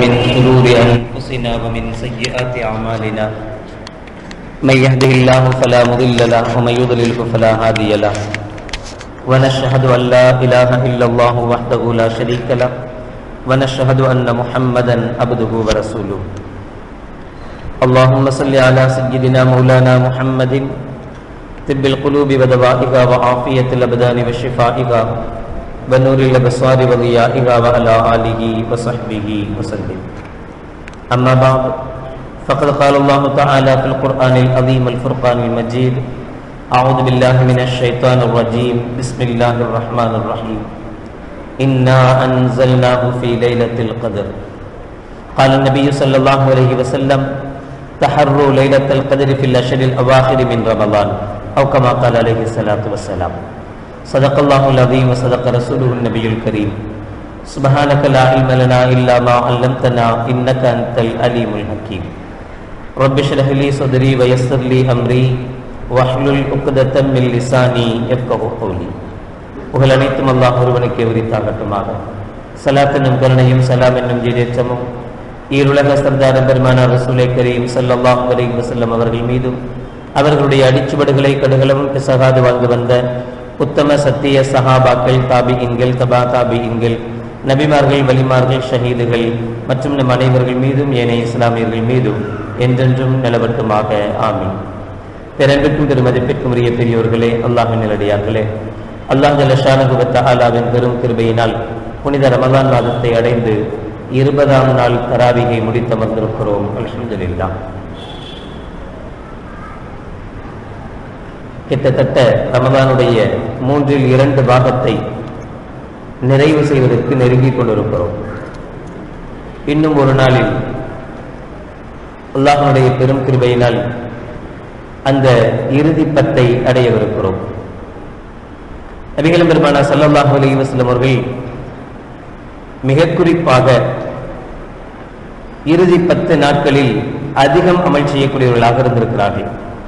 من شرور أنفسنا ومن سيئات أعمالنا من يهده الله فلا مضل له ومن يضلله فلا هادي له ونشهد أن لا إله إلا الله وحده لا شريك له ونشهد أن محمدا عبده ورسوله اللهم صل على سيدنا مولانا محمد طب القلوب ودوائها وعافية الأبدان وشفائها ونور الأبصار وضيائها وعلى آله وصحبه وسلم أما بعد فقد قال الله تعالى في القرآن العظيم الفرقان المجيد أعوذ بالله من الشيطان الرجيم بسم الله الرحمن الرحيم إنا أنزلناه في ليلة القدر قال النبي صلى الله عليه وسلم تحروا ليلة القدر في الأشهر الأواخر من رمضان أو كما قال عليه الصلاة والسلام صدق الله العظيم وصدق رسوله النبي الكريم سبحانك لا علم لنا إلا ما علمتنا إنك أنت العليم الحكيم رب اشرح لي صدري ويسر لي أمري واحلل عقدة من لساني يفقهوا قولي புகழ் அனைத்தும் அல்லாஹ் ஒருவனுக்கே உரித்தாகட்டுமாக சலாத் என்னும் கருணையும் சலாம் என்னும் ஜீரேற்றமும் ஈருலக சர்தார பெருமானார் ரசூலை கரீம் சல்லல்லாஹ் அலைஹி வஸல்லம் அவர்கள் மீதும் அவர்களுடைய அடிச்சுவடுகளை கடுகளவும் பிசகாது வாழ்ந்து வந்த உத்தம சத்திய சஹாபாக்கள் தாபியின்கள் தபா தாபியின்கள் நபிமார்கள் வலிமார்கள் ஷஹீதுகள் மற்றும் நம் அனைவர்கள் மீதும் ஏனைய இஸ்லாமியர்கள் மீதும் என்றென்றும் நிலவட்டுமாக ஆமீன் பிறன்பிற்கும் பெருமதிப்பிற்கும் உரிய பெரியோர்களே அல்லாஹின் நிலடியார்களே அல்லாஹ் ஜலஷானகுவத்த ஆலாவின் பெரும் கிருபையினால் புனித ரமலான் மாதத்தை அடைந்து இருபதாம் நாள் தராவிகை முடித்தமர்ந்திருக்கிறோம் அல்ஹம்துலில்லா கிட்டத்தட்ட ரமலானுடைய மூன்றில் இரண்டு பாகத்தை நிறைவு செய்வதற்கு நெருங்கிக் கொண்டிருக்கிறோம் இன்னும் ஒரு நாளில் அல்லாஹனுடைய பெரும் கிருபையினால் அந்த இறுதி பத்தை அடையவிருக்கிறோம் நபிகளும் பெருமானா சல்லல்லாஹு அலைஹி வஸல்லம் அவர்கள் மிக குறிப்பாக இறுதி பத்து நாட்களில் அதிகம் அமல் செய்யக்கூடியவர்களாக இருந்திருக்கிறார்கள்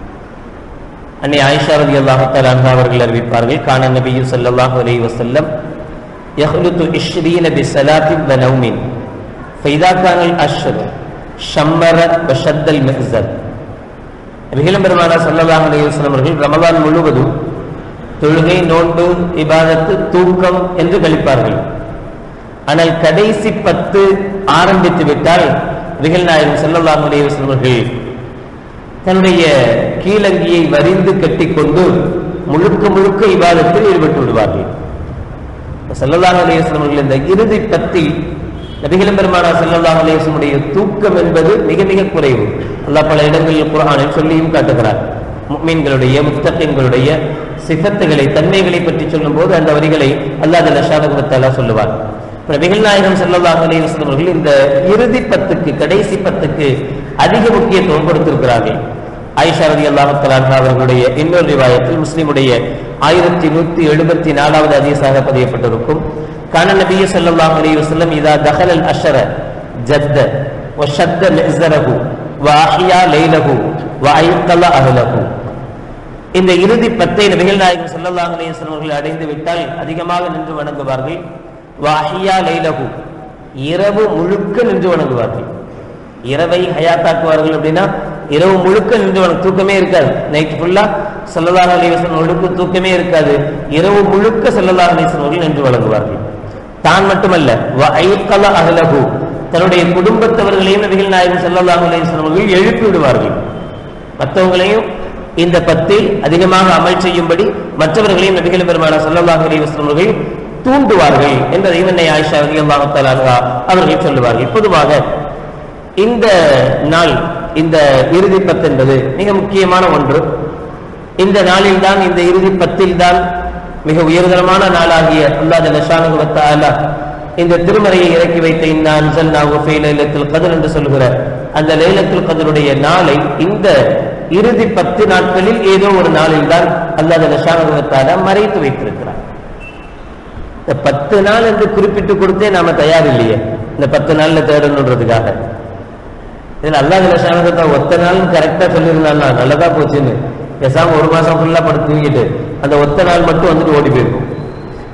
அன்னை ஆயிஷா ரதி அல்லாஹத்தால் அன்ஹா அவர்கள் அறிவிப்பார்கள் கான நபியு சல்லல்லாஹு அலைஹி வஸல்லம் யஹ்லுத்து இஷ்ரீன பிஸலாத்தி வ நௌமின் ஃபைதா கானல் அஷ்ர் ஷம்மர வ ஷத்தல் மிஹ்ஸர் நபிகளும் பெருமானா சல்லல்லாஹு அலைஹி வஸல்லம் அவர்கள் ரமலான் முழுவதும் தொழுகை நோன்பு இபாதத்து தூக்கம் என்று கழிப்பார்கள் ஆனால் கடைசி பத்து ஆரம்பித்து விட்டால் விகல் நாயகம் செல்லல்லாம் அவர்கள் தன்னுடைய கீழங்கியை வரிந்து கட்டிக்கொண்டு முழுக்க முழுக்க இபாதத்தில் ஈடுபட்டு விடுவார்கள் செல்லல்லாம் அலையவர்கள் இந்த இறுதி பத்தில் நபிகளும் பெருமானா செல்லல்லாம் அலையவசனுடைய தூக்கம் என்பது மிக மிக குறைவு அல்லாஹ் பல இடங்களில் குரானில் சொல்லியும் காட்டுகிறார் மீன்களுடைய முத்தகங்களுடைய சிஃபத்துகளை தன்மைகளை பற்றி சொல்லும் போது அந்த வரிகளை அல்லாஹ் லஷாதகுவத்தாலா சொல்லுவார் நபிகள் நாயகம் செல்லல்லாஹ் அலைவசம் அவர்கள் இந்த இறுதி பத்துக்கு கடைசி பத்துக்கு அதிக முக்கியத்துவம் கொடுத்திருக்கிறார்கள் ஆயிஷா ரதி அல்லாஹத்தலான்ஹா அவர்களுடைய இன்னொரு ரிவாயத்தில் முஸ்லிமுடைய ஆயிரத்தி நூத்தி எழுபத்தி நாலாவது அதிகசாக பதியப்பட்டிருக்கும் கான நபிய சல்லாஹ் அலி வசல்லம் இதா தஹல் அல் அஷர ஜத்த وشد مئزره وأحيا ليله وأيقظ أهله இந்த இறுதி பத்தை நபிகள் நாயகம் சல்லல்லாஹ் அலையம் அவர்கள் அடைந்து விட்டால் அதிகமாக நின்று வணங்குவார்கள் வாஹியா லைலகு இரவு முழுக்க நின்று வணங்குவார்கள் இரவை ஹயாத்தாக்குவார்கள் அப்படின்னா இரவு முழுக்க நின்று வணங்க தூக்கமே இருக்காது நைட் ஃபுல்லா சல்லல்லாஹ் அலிவசன் அவர்களுக்கு தூக்கமே இருக்காது இரவு முழுக்க சல்லல்லாஹ் அலிவசன் அவர்கள் நின்று வழங்குவார்கள் தான் மட்டுமல்ல அகலகு தன்னுடைய குடும்பத்தவர்களையும் நபிகள் நாயகம் சல்லல்லாஹ் அலிவசன் அவர்கள் எழுப்பி விடுவார்கள் மற்றவங்களையும் இந்த பத்தில் அதிகமாக அமல் செய்யும்படி மற்றவர்களையும் நபிகள் பெருமான சல்லல்லாஹ் அலிவசன் அவர்கள் தூண்டுவார்கள் என்பதை என்னை ஆயிஷா ரதி அல்லாஹாலா அவர்கள் சொல்லுவார்கள் பொதுவாக இந்த நாள் இந்த இறுதி பத்து என்பது மிக முக்கியமான ஒன்று இந்த நாளில் தான் இந்த இறுதி பத்தில் தான் மிக உயர்தரமான நாளாகிய அல்லாத லஷானுகுவத்தாலா இந்த திருமறையை இறக்கி வைத்த இந்த அன்சல் நாகுஃபை லைலத்தில் கதிர் என்று சொல்கிற அந்த லைலத்தில் கதருடைய நாளை இந்த இறுதி பத்து நாட்களில் ஏதோ ஒரு நாளில் தான் அல்லாத லஷானுகுவத்தாலா மறைத்து வைத்திருக்கிறார் இந்த பத்து நாள் என்று குறிப்பிட்டு கொடுத்தே நாம தயார் இல்லையே இந்த பத்து நாள்ல தேடணுன்றதுக்காக இதுல அல்லாஹ் லட்சணத்தை ஒத்த நாள் கரெக்டா சொல்லியிருந்தான்னா நல்லதா போச்சுன்னு பேசாம ஒரு மாசம் ஃபுல்லா படுத்து தூங்கிட்டு அந்த ஒத்த நாள் மட்டும் வந்துட்டு ஓடி போயிருக்கும்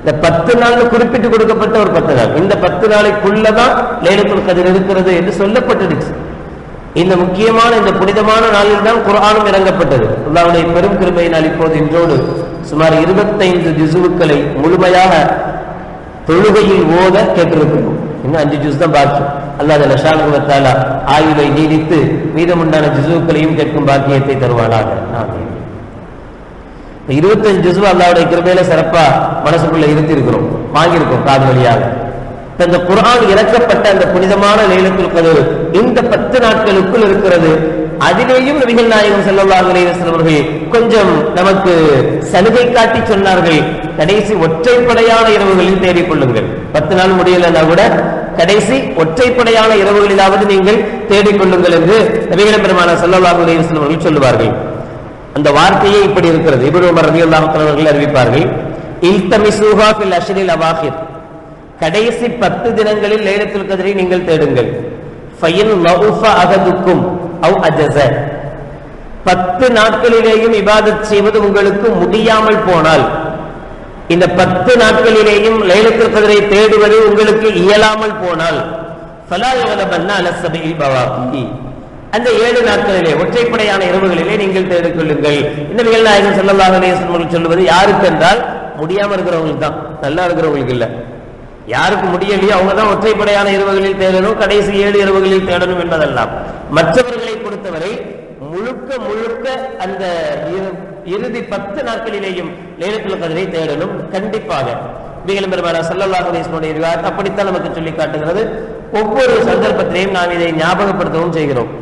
இந்த பத்து நாள் குறிப்பிட்டு கொடுக்கப்பட்ட ஒரு பத்து நாள் இந்த பத்து நாளைக்குள்ளதான் லைலத்துல் கதிர் இருக்கிறது என்று சொல்லப்பட்டுடுச்சு இந்த முக்கியமான இந்த புனிதமான நாளில் தான் குர்ஆனும் இறங்கப்பட்டது அல்லாஹ்வுடைய பெரும் கிருபையினால் இப்போது இன்றோடு சுமார் இருபத்தைந்து ஜிசுவுக்களை முழுமையாக தொழுகையில் ஓத கேட்டிருக்கிறோம் இன்னும் அஞ்சு ஜூஸ் தான் பாக்கி அல்லாஹ் லஷானுவத்தால ஆயுளை நீடித்து மீதமுண்டான ஜிசுக்களையும் கேட்கும் பாக்கியத்தை தருவானாக ஆமீன். இந்த இருபத்தஞ்சு ஜிசு அல்லாவுடைய கிருபையில சிறப்பா மனசுக்குள்ள இருத்தி இருக்கிறோம் வாங்கியிருக்கோம் காது வழியாக இப்ப இந்த குர்ஆன் இறக்கப்பட்ட அந்த புனிதமான லைலத்துல் கதர் இந்த பத்து நாட்களுக்குள் இருக்கிறது அதிலேயும் நபிகள் நாயகம் ஸல்லல்லாஹு அலைஹி வஸல்லம் அவர்கள் கொஞ்சம் நமக்கு சலுகை காட்டி சொன்னார்கள் கடைசி ஒற்றைப்படையான இரவுகளில் தேடிக் கொள்ளுங்கள் பத்து நாள் முடியலன்னா கூட கடைசி ஒற்றைப்படையான இரவுகளிலாவது நீங்கள் தேடிக் கொள்ளுங்கள் என்று நபிகள் பெருமான ஸல்லல்லாஹு அலைஹி வஸல்லம் அவர்கள் சொல்லுவார்கள் அந்த வார்த்தையே இப்படி இருக்கிறது இப்னு உமர் ரலியல்லாஹு தஆலா அவர்கள் அறிவிப்பார்கள் இல்தமிசுஹா ஃபில் அஷ்ரில் அவாஹிர் கடைசி பத்து தினங்களில் லைலத்துல் கத்ரை நீங்கள் தேடுங்கள் ஃபைன் லவுஃப அகதுக்கும் அவ் அஜஸ பத்து நாட்களிலேயும் இபாதத் செய்வது உங்களுக்கு முடியாமல் போனால் இந்த பத்து நாட்களிலேயும் லைலத்துல் கத்ரை தேடுவது உங்களுக்கு இயலாமல் போனால் ஃபலா யகலபன்ன அல சபீல் பவாகி அந்த ஏழு நாட்களிலே ஒற்றைப்படையான இரவுகளிலே நீங்கள் தேடிக் கொள்ளுங்கள் இந்த நிகழ் நாயகன் ஸல்லல்லாஹு அலைஹி வஸல்லம் அவர்கள் சொல்லுவது யாருக்கு என்றால் முடியாம இருக்கிறவங்களுக்கு தான் நல்லா இருக்கிறவங்களுக்கு இல்ல யாருக்கு முடியலையோ அவங்க தான் ஒற்றைப்படையான இரவுகளில் தேடணும் கடைசி ஏழு இரவுகளில் தேடணும் என்பதெல்லாம் மற்றவர்களை பொறுத்தவரை முழுக்க முழுக்க அந்த இறு- இறுதி பத்து நாட்களிலேயும் லைலத்துல் கதிரை தேடணும் கண்டிப்பாக நபிகள் பெருமானா ஸல்லல்லாஹு அலைஹி வஸல்லம் ரிவாயத் அப்படித்தான் நமக்கு சொல்லி காட்டுகிறது ஒவ்வொரு சந்தர்ப்பத்திலையும் நாம் இதை ஞாபகப்படுத்தவும் செய்கிறோம்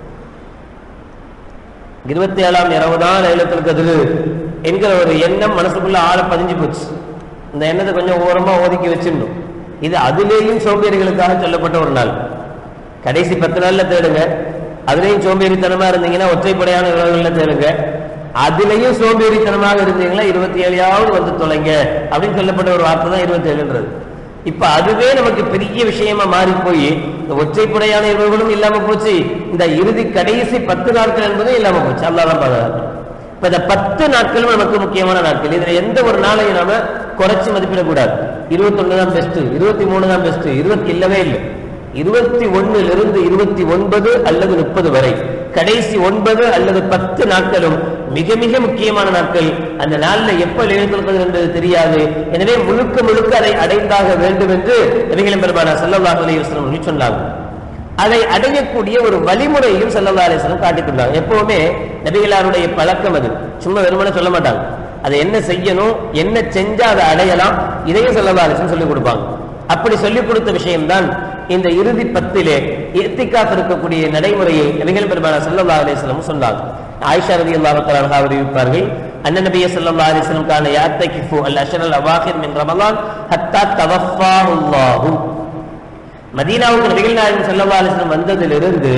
இருபத்தி ஏழாம் இரவு தான் லைலத்துல் கதிர் என்கிற ஒரு எண்ணம் மனசுக்குள்ள ஆழ பதிஞ்சு போச்சு இந்த எண்ணத்தை கொஞ்சம் ஓரமா ஒதுக்கி வச்சிடணும் இது அதிலேயும் சோம்பேறிகளுக்காக சொல்லப்பட்ட ஒரு நாள் கடைசி பத்து நாள்ல தேடுங்க அதுலயும் சோம்பேறித்தனமா இருந்தீங்கன்னா ஒற்றைப்படையான இரவுகள்ல தேடுங்க அதுலயும் சோம்பேறித்தனமாக இருந்தீங்கன்னா இருபத்தி ஏழையாவது வந்து தொலைங்க அப்படின்னு சொல்லப்பட்ட ஒரு வார்த்தை தான் இருபத்தி ஏழுன்றது இப்ப அதுவே நமக்கு பெரிய விஷயமா மாறி போய் இந்த ஒற்றைப்படையான இரவுகளும் இல்லாம போச்சு இந்த இறுதி கடைசி பத்து நாட்கள் என்பதும் இல்லாம போச்சு அல்லாதான் பாதுகாக்கணும் இப்ப இந்த பத்து நாட்களும் நமக்கு முக்கியமான நாட்கள் இதுல எந்த ஒரு நாளையும் நாம குறைச்சு மதிப்பிடக்கூடாது இருபத்தி ஒண்ணு தான் பெஸ்ட் இருபத்தி மூணு தான் பெஸ்ட் இருபத்தி இல்லவே இல்லை இருபத்தி ஒண்ணுல இருந்து இருபத்தி ஒன்பது அல்லது முப்பது வரை கடைசி ஒன்பது அல்லது பத்து நாட்களும் மிக மிக முக்கியமான நாட்கள் அந்த நாள்ல எப்ப எழுந்திருக்கிறது என்பது தெரியாது எனவே முழுக்க முழுக்க அதை அடைந்தாக வேண்டும் என்று நபிகளின் பெருமான ஸல்லல்லாஹு அலைஹி வஸல்லம் அவர்கள் சொன்னாங்க அதை அடையக்கூடிய ஒரு வழிமுறையும் ஸல்லல்லாஹு அலைஹி வஸல்லம் காட்டிக் கொண்டாங்க எப்பவுமே நபிகளாருடைய பழக்கம் அது சும்மா வெறுமனே சொல்ல மாட்டாங்க அதை என்ன செய்யணும் என்ன செஞ்சா அதை அடையலாம் இதையும் ஸல்லல்லாஹு அலைஹி வஸல்லம் சொல்லிக் கொடுப்பாங்க அப்படி சொல்லிக் கொடுத்த விஷயம்தான் இந்த இறுதி பத்திலே இத்திகாஃப் இருக்கக்கூடிய நடைமுறையை நபிகள் பெருமான ஸல்லல்லாஹு அலைஹி வஸல்லம் சொன்னாங்க ஆயிஷா ரலியல்லாஹு தஆலா அன்ஹா அறிவிப்பார்கள் அன்ன நபிய ஸல்லல்லாஹு அலைஹி வஸல்லம் கான யாத்தகிஃபு அல் அஷ்ரல் அவாஹிர் மின் ரமலான் ஹத்தா தவஃபாஹு அல்லாஹு மதீனாவுக்கு நபிகள் நாயகம் ஸல்லல்லாஹு அலைஹி வஸல்லம் வந்ததிலிருந்து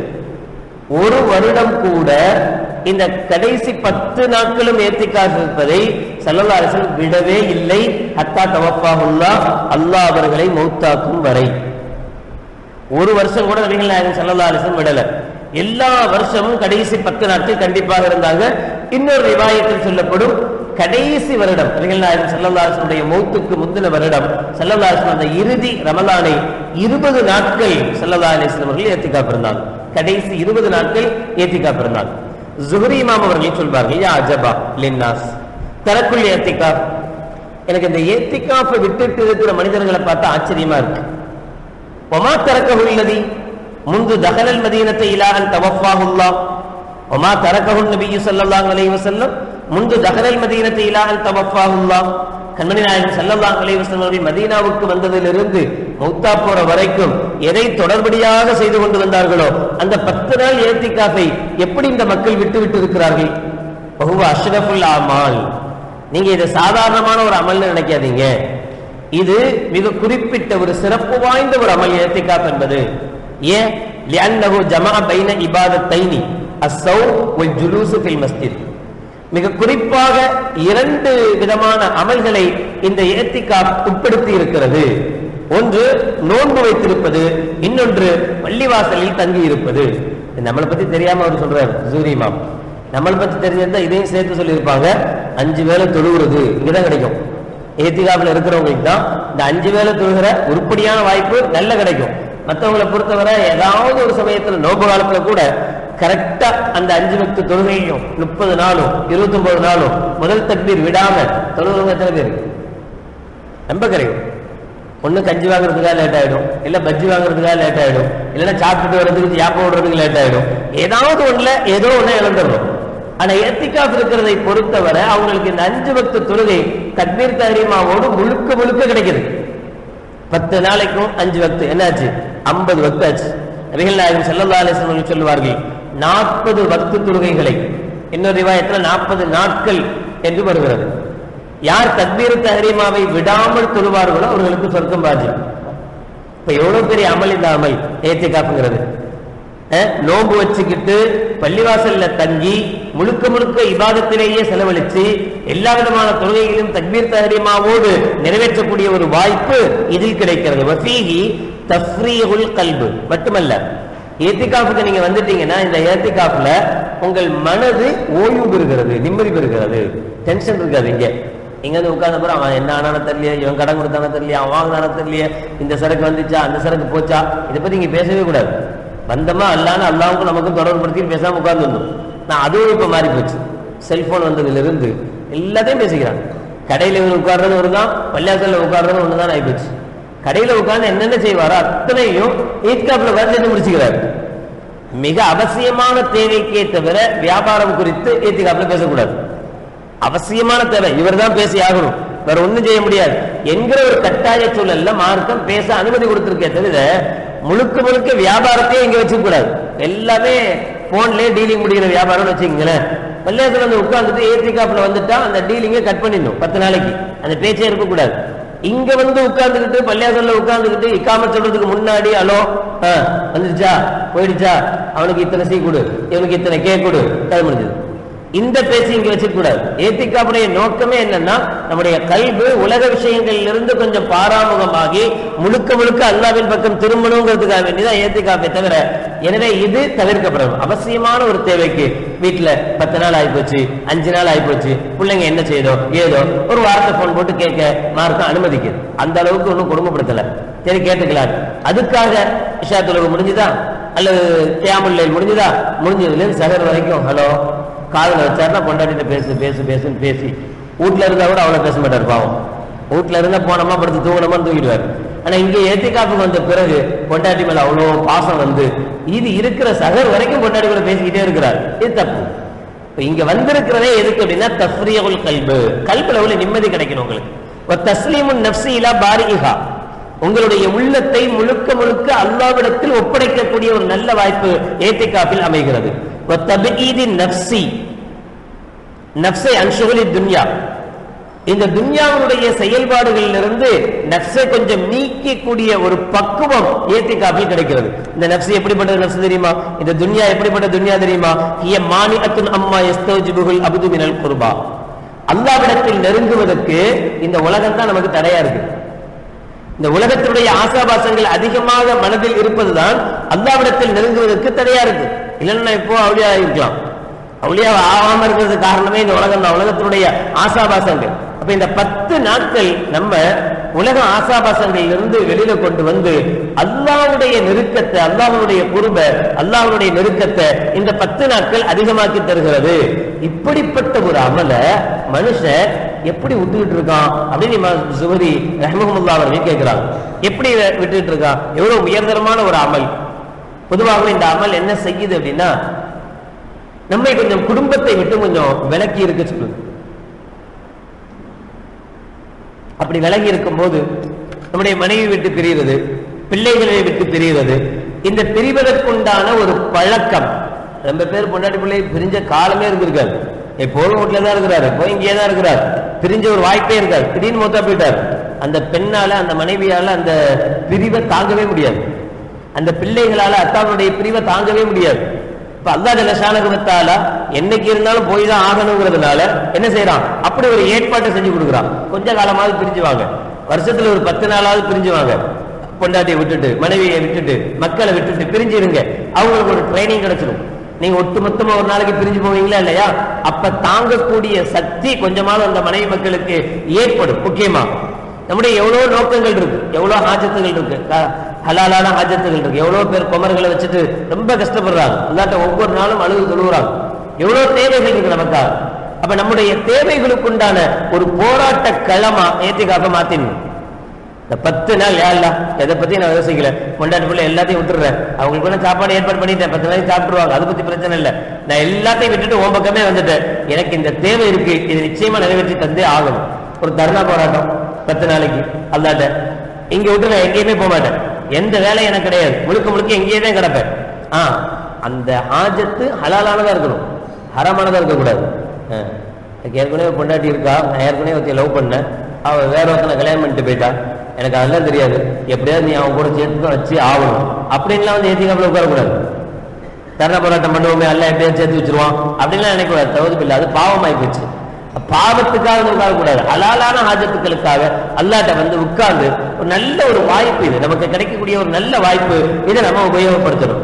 ஒரு வருடம் கூட இந்த கடைசி பத்து நாட்களும் ஏத்திக்காக இருப்பதை ஸல்லல்லாஹு அலைஹி வஸல்லம் விடவே இல்லை ஹத்தா தவஃபாஹுல்லா அல்லாஹ் அவர்களை மௌத்தாக்கும் வரை ஒரு வருஷம் கூட நபிகள் நாயகம் ஸல்லல்லாஹு அலைஹி வஸல்லம் விடல எல்லா வருஷமும் கடைசி பத்து நாட்கள் கண்டிப்பாக இருந்தாங்க இன்னொரு ரிவாயத்தில் சொல்லப்படும் கடைசி வருடம் நபிகள் நாயகம் ஸல்லல்லாஹு அலைஹி வஸல்லம் உடைய மௌத்துக்கு முந்தின வருடம் ஸல்லல்லாஹு அலைஹி வஸல்லம் அந்த இறுதி ரமலானை இருபது நாட்கள் ஸல்லல்லாஹு அலைஹி வஸல்லம் அவர்கள் ஏத்திக்காப் இருந்தாங்க கடைசி இருபது நாட்கள் ஏத்திக்காப் இருந்தாங்க ஜுஹரி இமாம் அவர்கள் சொல்வார்கள் யா அஜபா லின்னாஸ் தரக்குள் ஏத்திக்காப் எனக்கு இந்த ஏத்திக்காப்பை விட்டுட்டு இருக்கிற மனிதர்களை பார்த்தா ஆச்சரியமா இருக்கு ஒமா தரக்கஹு இல்லதி முந்து தகலல் மதீனத்தை இலாஹன் தவஃபாஹுல்லா ஒமா தரக்கஹு நபியு ஸல்லல்லாஹு அலைஹி வஸல்லம் முந்து தகலல் மதீனத்தை இலாஹன் தவஃபாஹுல்லா கண்மணி நாயகம் ஸல்லல்லாஹு அலைஹி வஸல்லம் அவர்கள் மதீனாவுக்கு வந்ததிலிருந்து மௌத்தா போற வரைக்கும் எதை தொடர்படியாக செய்து கொண்டு வந்தார்களோ அந்த பத்து நாள் ஏத்திகாஃபை எப்படி இந்த மக்கள் விட்டு விட்டு இருக்கிறார்கள் பகுவ அஷ்ரஃபுல் அமால் நீங்க இதை சாதாரணமான ஒரு அமல்னு நினைக்காதீங்க இது மிக குறிப்பிட்ட ஒரு சிறப்பு வாய்ந்த ஒரு அமல் ஏத்திகாப் என்பது ஏன் லிஅன்னஹு ஜமா பைன இபாதத்தைனி அஸ்ஸௌ வல் ஜுலூஸ் ஃபில் மஸ்ஜித் மிக குறிப்பாக இரண்டு விதமான அமல்களை இந்த ஏத்திகாப் உட்படுத்தி இருக்கிறது ஒன்று நோன்பு வைத்திருப்பது இன்னொன்று பள்ளிவாசலில் தங்கி இருப்பது இது நம்மளை பத்தி தெரியாம அவர் சொல்றாரு ஜூரி இமாம் நம்மளை பத்தி தெரிஞ்சிருந்தா இதையும் சேர்த்து சொல்லியிருப்பாங்க அஞ்சு வேளை தொழுகிறது இங்கதான் கிடைக்கும் ஏத்திகாப்புல இருக்கிறவங்களுக்கு தான் இந்த அஞ்சு வேளை தொழுகிற உருப்படியான வாய்ப்பு நல்ல கிடைக்கும் மற்றவங்களை பொறுத்தவரை ஏதாவது ஒரு சமயத்துல நோம்பு காலத்துல கூட கரெக்டா அந்த அஞ்சு பத்து தொழுகையும் முப்பது நாளும் இருபத்தி ஒன்பது நாளும் முதல் தக்பீர் விடாம தொழுகிறவங்க எத்தனை பேர் ரொம்ப கிடைக்கும் ஒண்ணு கஞ்சி வாங்குறதுக்காக லேட் ஆயிடும் இல்ல பஜ்ஜி வாங்குறதுக்காக லேட் ஆயிடும் இல்லைன்னா சாப்பிட்டுட்டு வர்றதுக்கு யாப்பம் விடுறதுக்கு லேட் ஆயிடும் ஏதாவது ஒண்ணுல ஏதோ ஒண்ணு இழந்துடும் ஆனா ஏத்திகாப் இருக்கிறதை பொறுத்தவரை அவங்களுக்கு இந்த அஞ்சு பக்து தொழுகை தக்பீர் தஹரீமாவோடு முழுக்க முழுக்க கிடைக்குது பத்து நாளைக்கும் அஞ்சு வக்து என்னாச்சு ஐம்பது வக்து ஆச்சு நபிகள் நாயகம் ஸல்லல்லாஹு அலைஹி வஸல்லம் சொல்லுவார்கள் நாற்பது வக்து தொழுகைகளை இன்னொரு ரிவாயத்துல நாற்பது நாட்கள் என்று வருகிறது யார் தக்பீர் தஹரீமாவை விடாமல் தொழுவார்களோ அவர்களுக்கு சொர்க்கம் பாஜியம் இப்ப எவ்வளவு பெரிய அமல் இந்த அமல் ஏத்திகாப்புங்கிறது அஹ், நோன்பு வச்சுக்கிட்டு பள்ளிவாசல்ல தங்கி முழுக்க முழுக்க இபாதத்திலேயே செலவழிச்சு எல்லா விதமான தொழுகைகளையும் தக்பீர் தஹரீமாவோடு நிறைவேற்றக்கூடிய ஒரு வாய்ப்பு இதில் கிடைக்கிறது வஃபீஹி தஃப்ரீஹுல் கல்பு மட்டுமல்ல ஏத்திகாப்புக்கு நீங்க வந்துட்டீங்கன்னா இந்த ஏத்திகாப்புல உங்கள் மனது ஓய்வு பெறுகிறது நிம்மதி பெறுகிறது டென்ஷன் இருக்காது இங்க இங்க வந்து உட்கார்ந்த பிறகு அவன் என்ன ஆனானோ தெரியலையே இவன் கடன் கொடுத்தானோ தெரியலையே அவன் வாங்கினானோ தெரியலையே இந்த சரக்கு வந்துச்சா அந்த சரக்கு போச்சா இதை பத்தி இங்க பேசவே கூடாது வந்தமா அல்லான்னு அல்லாவுக்கும் நமக்கும் தொடர்பு படுத்தி பேசாம உட்கார்ந்து நான் அதுவும் இப்ப மாறி போச்சு செல்போன் வந்ததுல இருந்து எல்லாத்தையும் பேசிக்கிறாங்க கடையில இவன் உட்கார்றது ஒண்ணுதான் பள்ளியாசல்ல உட்கார்றது ஒண்ணுதான் ஆயிப்போச்சு கடையில உட்கார்ந்து என்னென்ன செய்வாரோ அத்தனையும் ஈத்காப்ல வந்து முடிச்சுக்கிறாரு மிக அவசியமான தேவைக்கே தவிர வியாபாரம் குறித்து ஏத்திகாப்புல பேசக்கூடாது அவசியமான தேவை இவர் தான் பேசி ஆகணும் வேற ஒண்ணும் செய்ய முடியாது என்கிற ஒரு கட்டாய சூழல்ல மார்க்கம் பேச அனுமதி கொடுத்திருக்கே தவிர முழுக்க முழுக்க வியாபாரத்தையே இங்க வச்சுக்க கூடாது எல்லாமே போன்லயே டீலிங் முடிகிற வியாபாரம்னு வச்சுக்கங்களேன் பள்ளியாசல வந்து உட்கார்ந்துட்டு ஏத்திகாப்புல வந்துட்டா அந்த டீலிங்கை கட் பண்ணிடணும் பத்து நாளைக்கு அந்த பேச்சே இருக்கக்கூடாது இங்க வந்து உட்கார்ந்துக்கிட்டு பள்ளியாசல்ல உட்கார்ந்துக்கிட்டு இக்காம சொல்றதுக்கு முன்னாடி ஹலோ வந்துருச்சா போயிடுச்சா அவனுக்கு இத்தனை சீ கொடு இவனுக்கு இத்தனை கே கொடு அது முடிஞ்சது இந்த பேச்சு இங்க வச்சுக்க கூடாது ஏத்திக்காப்புடைய நோக்கமே என்னன்னா நம்முடைய கல்வி உலக விஷயங்களில் இருந்து கொஞ்சம் பாராமுகமாகி முழுக்க முழுக்க அல்லாவின் பக்கம் திரும்பணுங்கிறதுக்காக வேண்டிதான் ஏத்திக்காப்பை தவிர எனவே இது தவிர்க்கப்படணும் அவசியமான ஒரு தேவைக்கு வீட்டுல பத்து நாள் ஆயிப்போச்சு அஞ்சு நாள் ஆயிப்போச்சு பிள்ளைங்க என்ன செய்தோ ஏதோ ஒரு வார்த்தை போன் போட்டு கேட்க மார்க்கம் அனுமதிக்குது அந்த அளவுக்கு ஒன்றும் கொடுமைப்படுத்தல சரி கேட்டுக்கலாம் அதுக்காக இஷா தொழுவு முடிஞ்சுதா அல்லது தியாமுல்லை முடிஞ்சுதா முடிஞ்சதுல இருந்து சகர் வரைக்கும் ஹலோ காதுல வச்சாருன்னா பொண்டாட்டிட்ட பேசு பேசு பேசுன்னு பேசி வீட்டுல இருந்தா கூட அவ்வளவு பேச மாட்டார் பாவம் வீட்டுல இருந்தா போனோமா படுத்து தூங்கணுமா தூங்கிடுவார் ஆனா இங்க ஏத்தி காப்புக்கு வந்த பிறகு பொண்டாட்டி மேல அவ்வளவு பாசம் வந்து இது இருக்கிற சகர் வரைக்கும் பொண்டாட்டி கூட பேசிக்கிட்டே இருக்கிறார் இது தப்பு இப்ப இங்க வந்திருக்கிறதே எதுக்கு அப்படின்னா தஃப்ரியகுல் கல்பு கல்புல உள்ள நிம்மதி கிடைக்கணும் உங்களுக்கு ஒரு தஸ்லீமுன் நப்சி இலா பாரிஹா உங்களுடைய உள்ளத்தை முழுக்க முழுக்க அல்லாவிடத்தில் ஒப்படைக்கக்கூடிய ஒரு நல்ல வாய்ப்பு ஏத்திகாப்பில் அமைகிறது وَتَبْعِيدِ النَّفْسِ நப்சை அன்சுகலி துன்யா இந்த துன்யாவுடைய செயல்பாடுகளிலிருந்து நப்சை கொஞ்சம் நீக்கக்கூடிய ஒரு பக்குவம் ஏத்திகாப்பில் கிடைக்கிறது இந்த நப்சு எப்படிப்பட்ட நப்சு தெரியுமா இந்த துன்யா எப்படிப்பட்ட துன்யா தெரியுமா ஹிய மானிஅத்துன் அம்மா யஸ்தௌஜிபுல் அப்து மினல் குர்பா அல்லாவிடத்தில் நெருங்குவதற்கு இந்த உலகம் தான் நமக்கு தடையா இருக்கு இந்த உலகத்தினுடைய ஆசாபாசங்கள் அதிகமாக மனதில் இருப்பதுதான் அல்லாவிடத்தில் நெருங்குவதற்கு தடையா இருக்கு இல்லைன்னா இப்போ அவளியா இருக்கலாம் அவளியா ஆகாம இருக்கிறது காரணமே இந்த உலகம் தான் உலகத்தினுடைய ஆசாபாசங்கள் அப்ப இந்த பத்து நாட்கள் நம்ம உலக ஆசாபாசங்களில் இருந்து வெளியில கொண்டு வந்து அல்லாவுடைய நெருக்கத்தை அல்லாஹ்வுடைய குருப அல்லாஹ்வுடைய நெருக்கத்தை இந்த பத்து நாட்கள் அதிகமாக்கி தருகிறது இப்படிப்பட்ட ஒரு அமல மனுஷன் எப்படி விட்டுக்கிட்டு இருக்கான் அப்படின்னு இமாம் ஜுஹரி ரஹ்மஹமுல்லா அவர்கள் கேட்கிறாங்க எப்படி விட்டுட்டு இருக்கான் எவ்வளவு உயர்தரமான ஒரு அமல் பொதுவாக இந்த அமல் என்ன செய்யுது அப்படின்னா நம்மை கொஞ்சம் குடும்பத்தை விட்டு கொஞ்சம் விலக்கி இருக்க சொல்லுது அப்படி விலகி இருக்கும்போது நம்முடைய மனைவி விட்டு பிரிகிறது பிள்ளைகளை விட்டு பிரிகிறது இந்த பிரிவதற்குண்டான ஒரு பழக்கம் ரொம்ப பேர் பொண்டாட்டி பிள்ளை பிரிஞ்ச காலமே இருந்திருக்காரு எப்போதும் வீட்டுல தான் இருக்கிறாரு இப்போ இங்கே தான் இருக்கிறார் பிரிஞ்ச ஒரு வாய்ப்பே இருக்காது திடீர்னு மொத்தம் போயிட்டார் அந்த பெண்ணால அந்த மனைவியால அந்த பிரிவை தாங்கவே முடியாது அந்த பிள்ளைகளால அத்தாவுடைய பிரிவை தாங்கவே முடியாது இப்ப அல்லா ஜலசானகுமத்தால என்னைக்கு இருந்தாலும் போய் தான் ஆகணுங்கிறதுனால என்ன செய்யறான் அப்படி ஒரு ஏற்பாட்டை செஞ்சு கொடுக்குறான் கொஞ்ச காலமாவது பிரிஞ்சுவாங்க வருஷத்துல ஒரு பத்து நாளாவது பிரிஞ்சுவாங்க பொண்டாட்டியை விட்டுட்டு மனைவியை விட்டுட்டு மக்களை விட்டுட்டு பிரிஞ்சிருங்க அவங்களுக்கு ஒரு ட்ரைனிங் கிடைச்சிடும் நீங்க ஒட்டுமொத்தமா ஒரு நாளைக்கு பிரிஞ்சு போவீங்களா இல்லையா அப்ப தாங்கக்கூடிய சக்தி கொஞ்சமாவது அந்த மனைவி மக்களுக்கு ஏற்படும் முக்கியமா நம்முடைய எவ்வளவு நோக்கங்கள் இருக்கு எவ்வளவு ஹாஜத்துகள் இருக்கு க- ஹலாலான ஹாஜத்துகள் இருக்கு எவ்வளவு பேர் குமர்களை வச்சுட்டு ரொம்ப கஷ்டப்படுறாங்க அல்லாட்ட ஒவ்வொரு நாளும் அழுது தொழுகிறாங்க எவ்வளவு தேவைகள் இருக்கு நமக்காக அப்ப நம்முடைய தேவைகளுக்குண்டான ஒரு போராட்ட களமா ஏத்திக்காக மாத்திடணும் இந்த பத்து நாள் யாழ்ல எதை பத்தி நான் யோசிக்கல கொண்டாட்டு பிள்ளை எல்லாத்தையும் விட்டுறேன் அவங்களுக்கு கூட சாப்பாடு ஏற்பாடு பண்ணிட்டேன் பத்து நாளைக்கு சாப்பிட்டுருவாங்க அதை பத்தி பிரச்சனை இல்லை நான் எல்லாத்தையும் விட்டுட்டு உன் பக்கமே வந்துட்டேன் எனக்கு இந்த தேவை இருக்கு இது நிச்சயமா நிறைவேற்றி தந்தே ஆகணும் ஒரு தர்ணா போராட்டம் பத்து நாளைக்கு அல்லாட்ட இங்க விட்டு நான் எங்கேயுமே போக மாட்டேன் எந்த வேலையும் எனக்கு கிடையாது முழுக்க முழுக்க எங்கேயே தான் கிடப்பேன் ஆ அந்த ஹாஜத்து ஹலாலானதா இருக்கணும் ஹரமானதா இருக்கக்கூடாது ஆ. எனக்கு ஏற்கனவே பொண்டாட்டி இருக்கா நான் ஏற்கனவே ஒருத்தைய லவ் பண்ணேன் அவ வேற ஒருத்தனை கல்யாணம் பண்ணிட்டு போயிட்டா எனக்கு அதெல்லாம் தெரியாது எப்படியாவது நீ அவன் கூட சேர்த்து தான் வச்சு ஆகணும் அப்படின்லாம் வந்து ஏத்திக்காப்புல உட்காரக்கூடாது தர்ண போராட்டம் பண்ணுவோமே அல்ல எப்படியாவது சேர்த்து வச்சிருவான் அப்படின்லாம் நினைக்கக்கூடாது தகுதி இல்லை அது பாவமாயி போச்சு பாவத்துக்காக வந்து உட்காரக்கூடாது ஹலாலான ஹாஜத்துக்களுக்காக அல்லாட்ட வந்து உட்கார்ந்து ஒரு நல்ல ஒரு வாய்ப்பு இது நமக்கு கிடைக்கக்கூடிய ஒரு நல்ல வாய்ப்பு இதை நம்ம உபயோகப்படுத்தணும்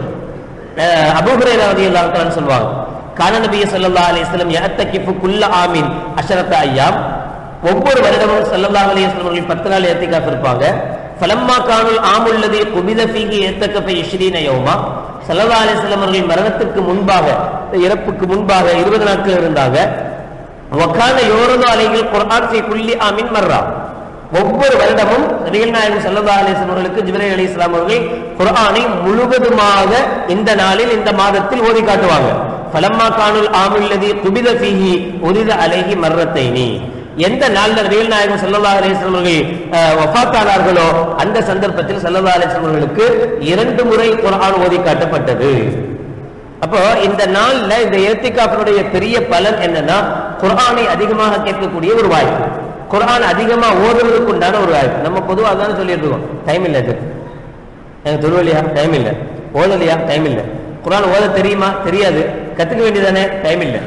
அஹ் அபூ ஹுரைரா ரலியல்லாஹு தஆலா சொல்வாங்க கான நபி ஸல்லல்லாஹு அலைஹி வஸல்லம் யஅத்தகிஃபு குல்ல ஆமீன் அஷரத ஐயாம் ஒவ்வொரு வருடமும் ஸல்லல்லாஹு அலைஹி வஸல்லம் அவர்கள் 10 நாள் இத்திகாஃப் இருப்பாங்க ஃபலம்மா கானுல் ஆமுல்லதி குபித ஃபீஹி இத்தகஃப 20 யௌமா ஸல்லல்லாஹு அலைஹி வஸல்லம் அவர்கள் மரணத்துக்கு முன்பாக இறப்புக்கு முன்பாக 20 நாட்கள் இருந்தாங்க வக்கான யோரது அலைகள் குர்ஆன் ஃபீ குல்லி ஆமின் மர்ரா ஒவ்வொரு வருடமும் நபிகள் நாயகம் ஸல்லல்லாஹு அலைஹி வஸல்லம் அவர்களுக்கு ஜிப்ரீல் அலைஹிஸ்ஸலாம் அவர்கள் குர்ஆனை முழுவதுமாக இந்த நாளில் இந்த மாதத்தில் ஓதி காட்டுவாங்க ஃபலம்மா கானுல் ஆமுல்லதி குபித ஃபீஹி உரித அலைஹி மர்ரத்தைனி எந்த நாள்ல நபிகள் நாயகம் ஸல்லல்லாஹு அலைஹி வஸல்லம் அவர்கள் அஹ், வஃபாத்தானார்களோ அந்த சந்தர்ப்பத்தில் ஸல்லல்லாஹு அலைஹி வஸல்லம் அவர்களுக்கு இரண்டு முறை குர்ஆன் ஓதி காட்டப்பட்டது அப்போ இந்த நாள்ல இந்த ஏத்திகாஃபினுடைய பெரிய பலன் என்னன்னா குர்ஆனை அதிகமாக கேட்கக்கூடிய ஒரு வாய்ப்பு குர்ஆன் அதிகமா ஓதுவதற்கு உண்டான ஒரு வாய்ப்பு நம்ம பொதுவாக தானே சொல்லிட்டு இருக்கோம் டைம் இல்லை இது எனக்கு தொழுவலையா டைம் இல்லை ஓதலையா டைம் இல்லை குர்ஆன் ஓத தெரியுமா தெரியாது கத்துக்க வேண்டியதானே டைம் இல்லை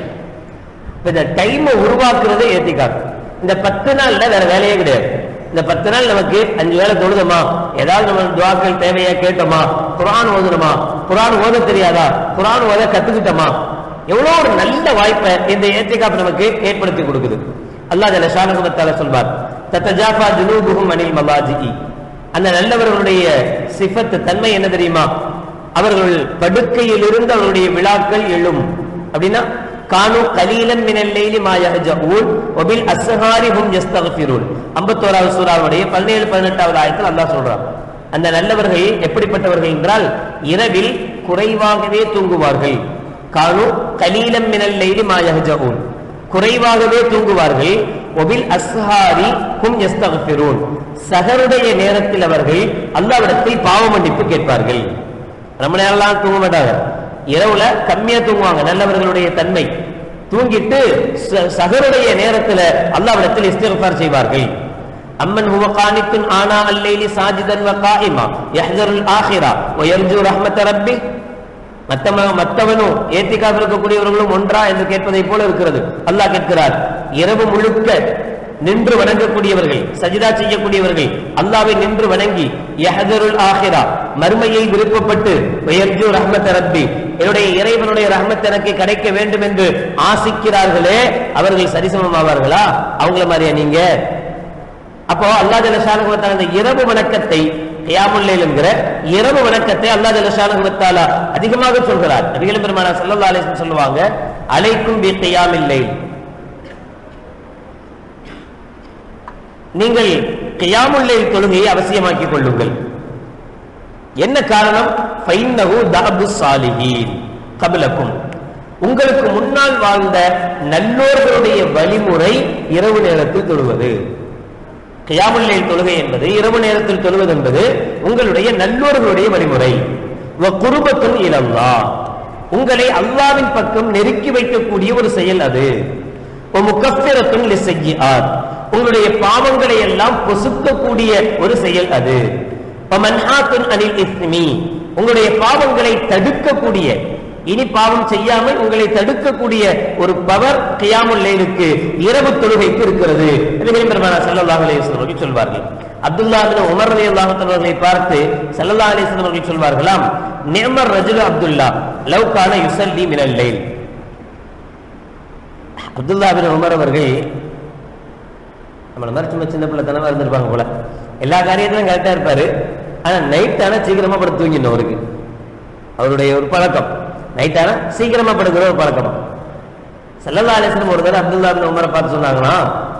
இப்ப இந்த டைமை உருவாக்குறதே ஏத்திகாஃப் இந்த பத்து நாள்ல வேற வேலையே கிடையாது இந்த பத்து நாள் நமக்கு அஞ்சு வேளை தொழுதமா ஏதாவது நம்ம துவாக்கள் தேவையா கேட்டோமா குர்ஆன் ஓதுனோமா குர்ஆன் ஓத தெரியாதா குர்ஆன் ஓத கத்துக்கிட்டோமா எவ்வளவு ஒரு நல்ல வாய்ப்பை இந்த ஏத்திகாப் நமக்கு ஏற்படுத்தி கொடுக்குது அல்லாஹ் ஜல்ல ஷானஹு வ தஆலா சொல்வார் தத்தஜாஃபா ஜுனூபுஹும் அனில் மலாஜிஇ அந்த நல்லவர்களுடைய சிஃபத் தன்மை என்ன தெரியுமா அவர்கள் படுக்கையில் இருந்து அவருடைய விழாக்கள் எழும் அப்படின்னா கானு கலீலம் மினல் லைலி மா யஹஜூன் வபில் அஸ்ஹாரி ஹும் யஸ்தக்ஃபிரூன் 51வது சூராவுடைய 17 18வது ஆயத்தில் அல்லாஹ் சொல்றான் அந்த நல்லவர்கள் எப்படிப்பட்டவர்கள் என்றால் இரவில் குறைவாகவே தூங்குவார்கள் கானு கலீலம் மினல் லைலி மா யஹஜூன் குறைவாகவே தூங்குவார்கள் ஒபில் அஸ்ஹாரி ஹும் யஸ்தக்ஃபிரூன் சஹருடைய நேரத்தில் அவர்கள் அல்லாஹ்விடத்தில் பாவ மன்னிப்பு கேட்பார்கள் ரொம்ப நேரம்லாம் தூங்க மாட்டாங்க இரவுல கம்மியா தூங்குவாங்க நல்லவர்களுடைய தன்மை தூங்கிட்டு ச- சஹருடைய நேரத்துல அல்லாஹ்விடத்தில் இஸ்திக்ஃபார் செய்வார்கள் அம்மன் ஹுவ கானித்துன் ஆனா அல்லைலி சாஜிதன் வ காயிமா யஹ்தருல் ஆখিরা வ யர்ஜு ரஹ்மத ரப்பி மத்தம மத்தவனும் ஏத்திக்காக இருக்கக்கூடியவர்களும் ஒன்றா என்று கேட்பதை போல இருக்கிறது அல்லாஹ் கேட்கிறார் இரவு முழுக்க நின்று வணங்கக்கூடியவர்கள் சஜிதா செய்யக்கூடியவர்கள் அல்லாவை நின்று வணங்கி யஹதருல் ஆஹிரா மறுமையை விருப்பப்பட்டு வயர்ஜு ரஹ்மத் ரப்பி என்னுடைய இறைவனுடைய ரஹ்மத் எனக்கு கிடைக்க வேண்டும் என்று ஆசிக்கிறார்களே அவர்கள் சரிசமமாவார்களா அவங்கள மாதிரியா நீங்க அப்போ அல்லாஹ் ஜல்லஷானஹு வ தஆலா இந்த இரவு வணக்கத்தை கியாமுல் லைல் என்கிற இரவு வணக்கத்தை அல்லாஹ் ஜல்லஷானஹு வ தஆலா அதிகமாக சொல்கிறார் நபிகள் பெருமானார் ஸல்லல்லாஹு அலைஹி வஸல்லம் சொல்லுவாங்க அலைக்கும் பி கியாமில் லைல் நீங்கள் கியாமுல் லைல் தொழுகையை அவசியமாக்கிக் கொள்ளுங்கள் என்ன காரணம் ஃபைன்னஹு தஅபு சாலிஹீன் கபிலக்கும் உங்களுக்கு முன்னால் வாழ்ந்த நல்லோர்களுடைய வழிமுறை இரவு நேரத்தில் தொழுவது கியாமுல்லை தொழுகை என்பது இரவு நேரத்தில் தொழுவது என்பது உங்களுடைய நல்லோர்களுடைய வழிமுறை குருபத்தும் இலல்லா உங்களை அல்லாவின் பக்கம் நெருக்கி வைக்கக்கூடிய ஒரு செயல் அது முக்கஃபிரத்தும் லிசையார் உங்களுடைய பாவங்களை எல்லாம் பொசுக்கக்கூடிய ஒரு செயல் அது மன்ஹாத்துன் அனில் இஸ்மி உங்களுடைய பாவங்களை தடுக்கக்கூடிய இனி பாவம் செய்யாமல் உங்களை தடுக்கக்கூடிய ஒரு பவர் கியாமுல் லைலுக்கு இரவு தொழுகைக்கு இருக்கிறது நபிகள் பெருமானார் ஸல்லல்லாஹு அலைஹி வஸல்லம் அவர்கள் சொல்வார்கள் அப்துல்லா பின் உமர் ரலி அவர்களை பார்த்து ஸல்லல்லாஹு அலைஹி வஸல்லம் அவர்கள் சொல்வார்களாம் நிஅமர் ரஜுல் அப்துல்லா லவ் கான யுஸல்லி மினல் லைல் அப்துல்லா பின் உமர் அவர்கள் நம்மள மாதிரி சும்மா சின்ன பிள்ளை தனமா இருந்திருப்பாங்க போல எல்லா காரியத்திலும் கரெக்டா இருப்பாரு ஆனா நைட் ஆனா சீக்கிரமா படுத்து தூங்கிடணும் அவருக்கு அவருடைய ஒரு பழக்கம் நைட் ஆனா சீக்கிரமா படுக்கிற ஒரு பழக்கம் செல்லல்லா அலிஸ்லம் ஒரு தடவை அப்துல்லா பின் உமரை பார்த்து சொன்னாங்கன்னா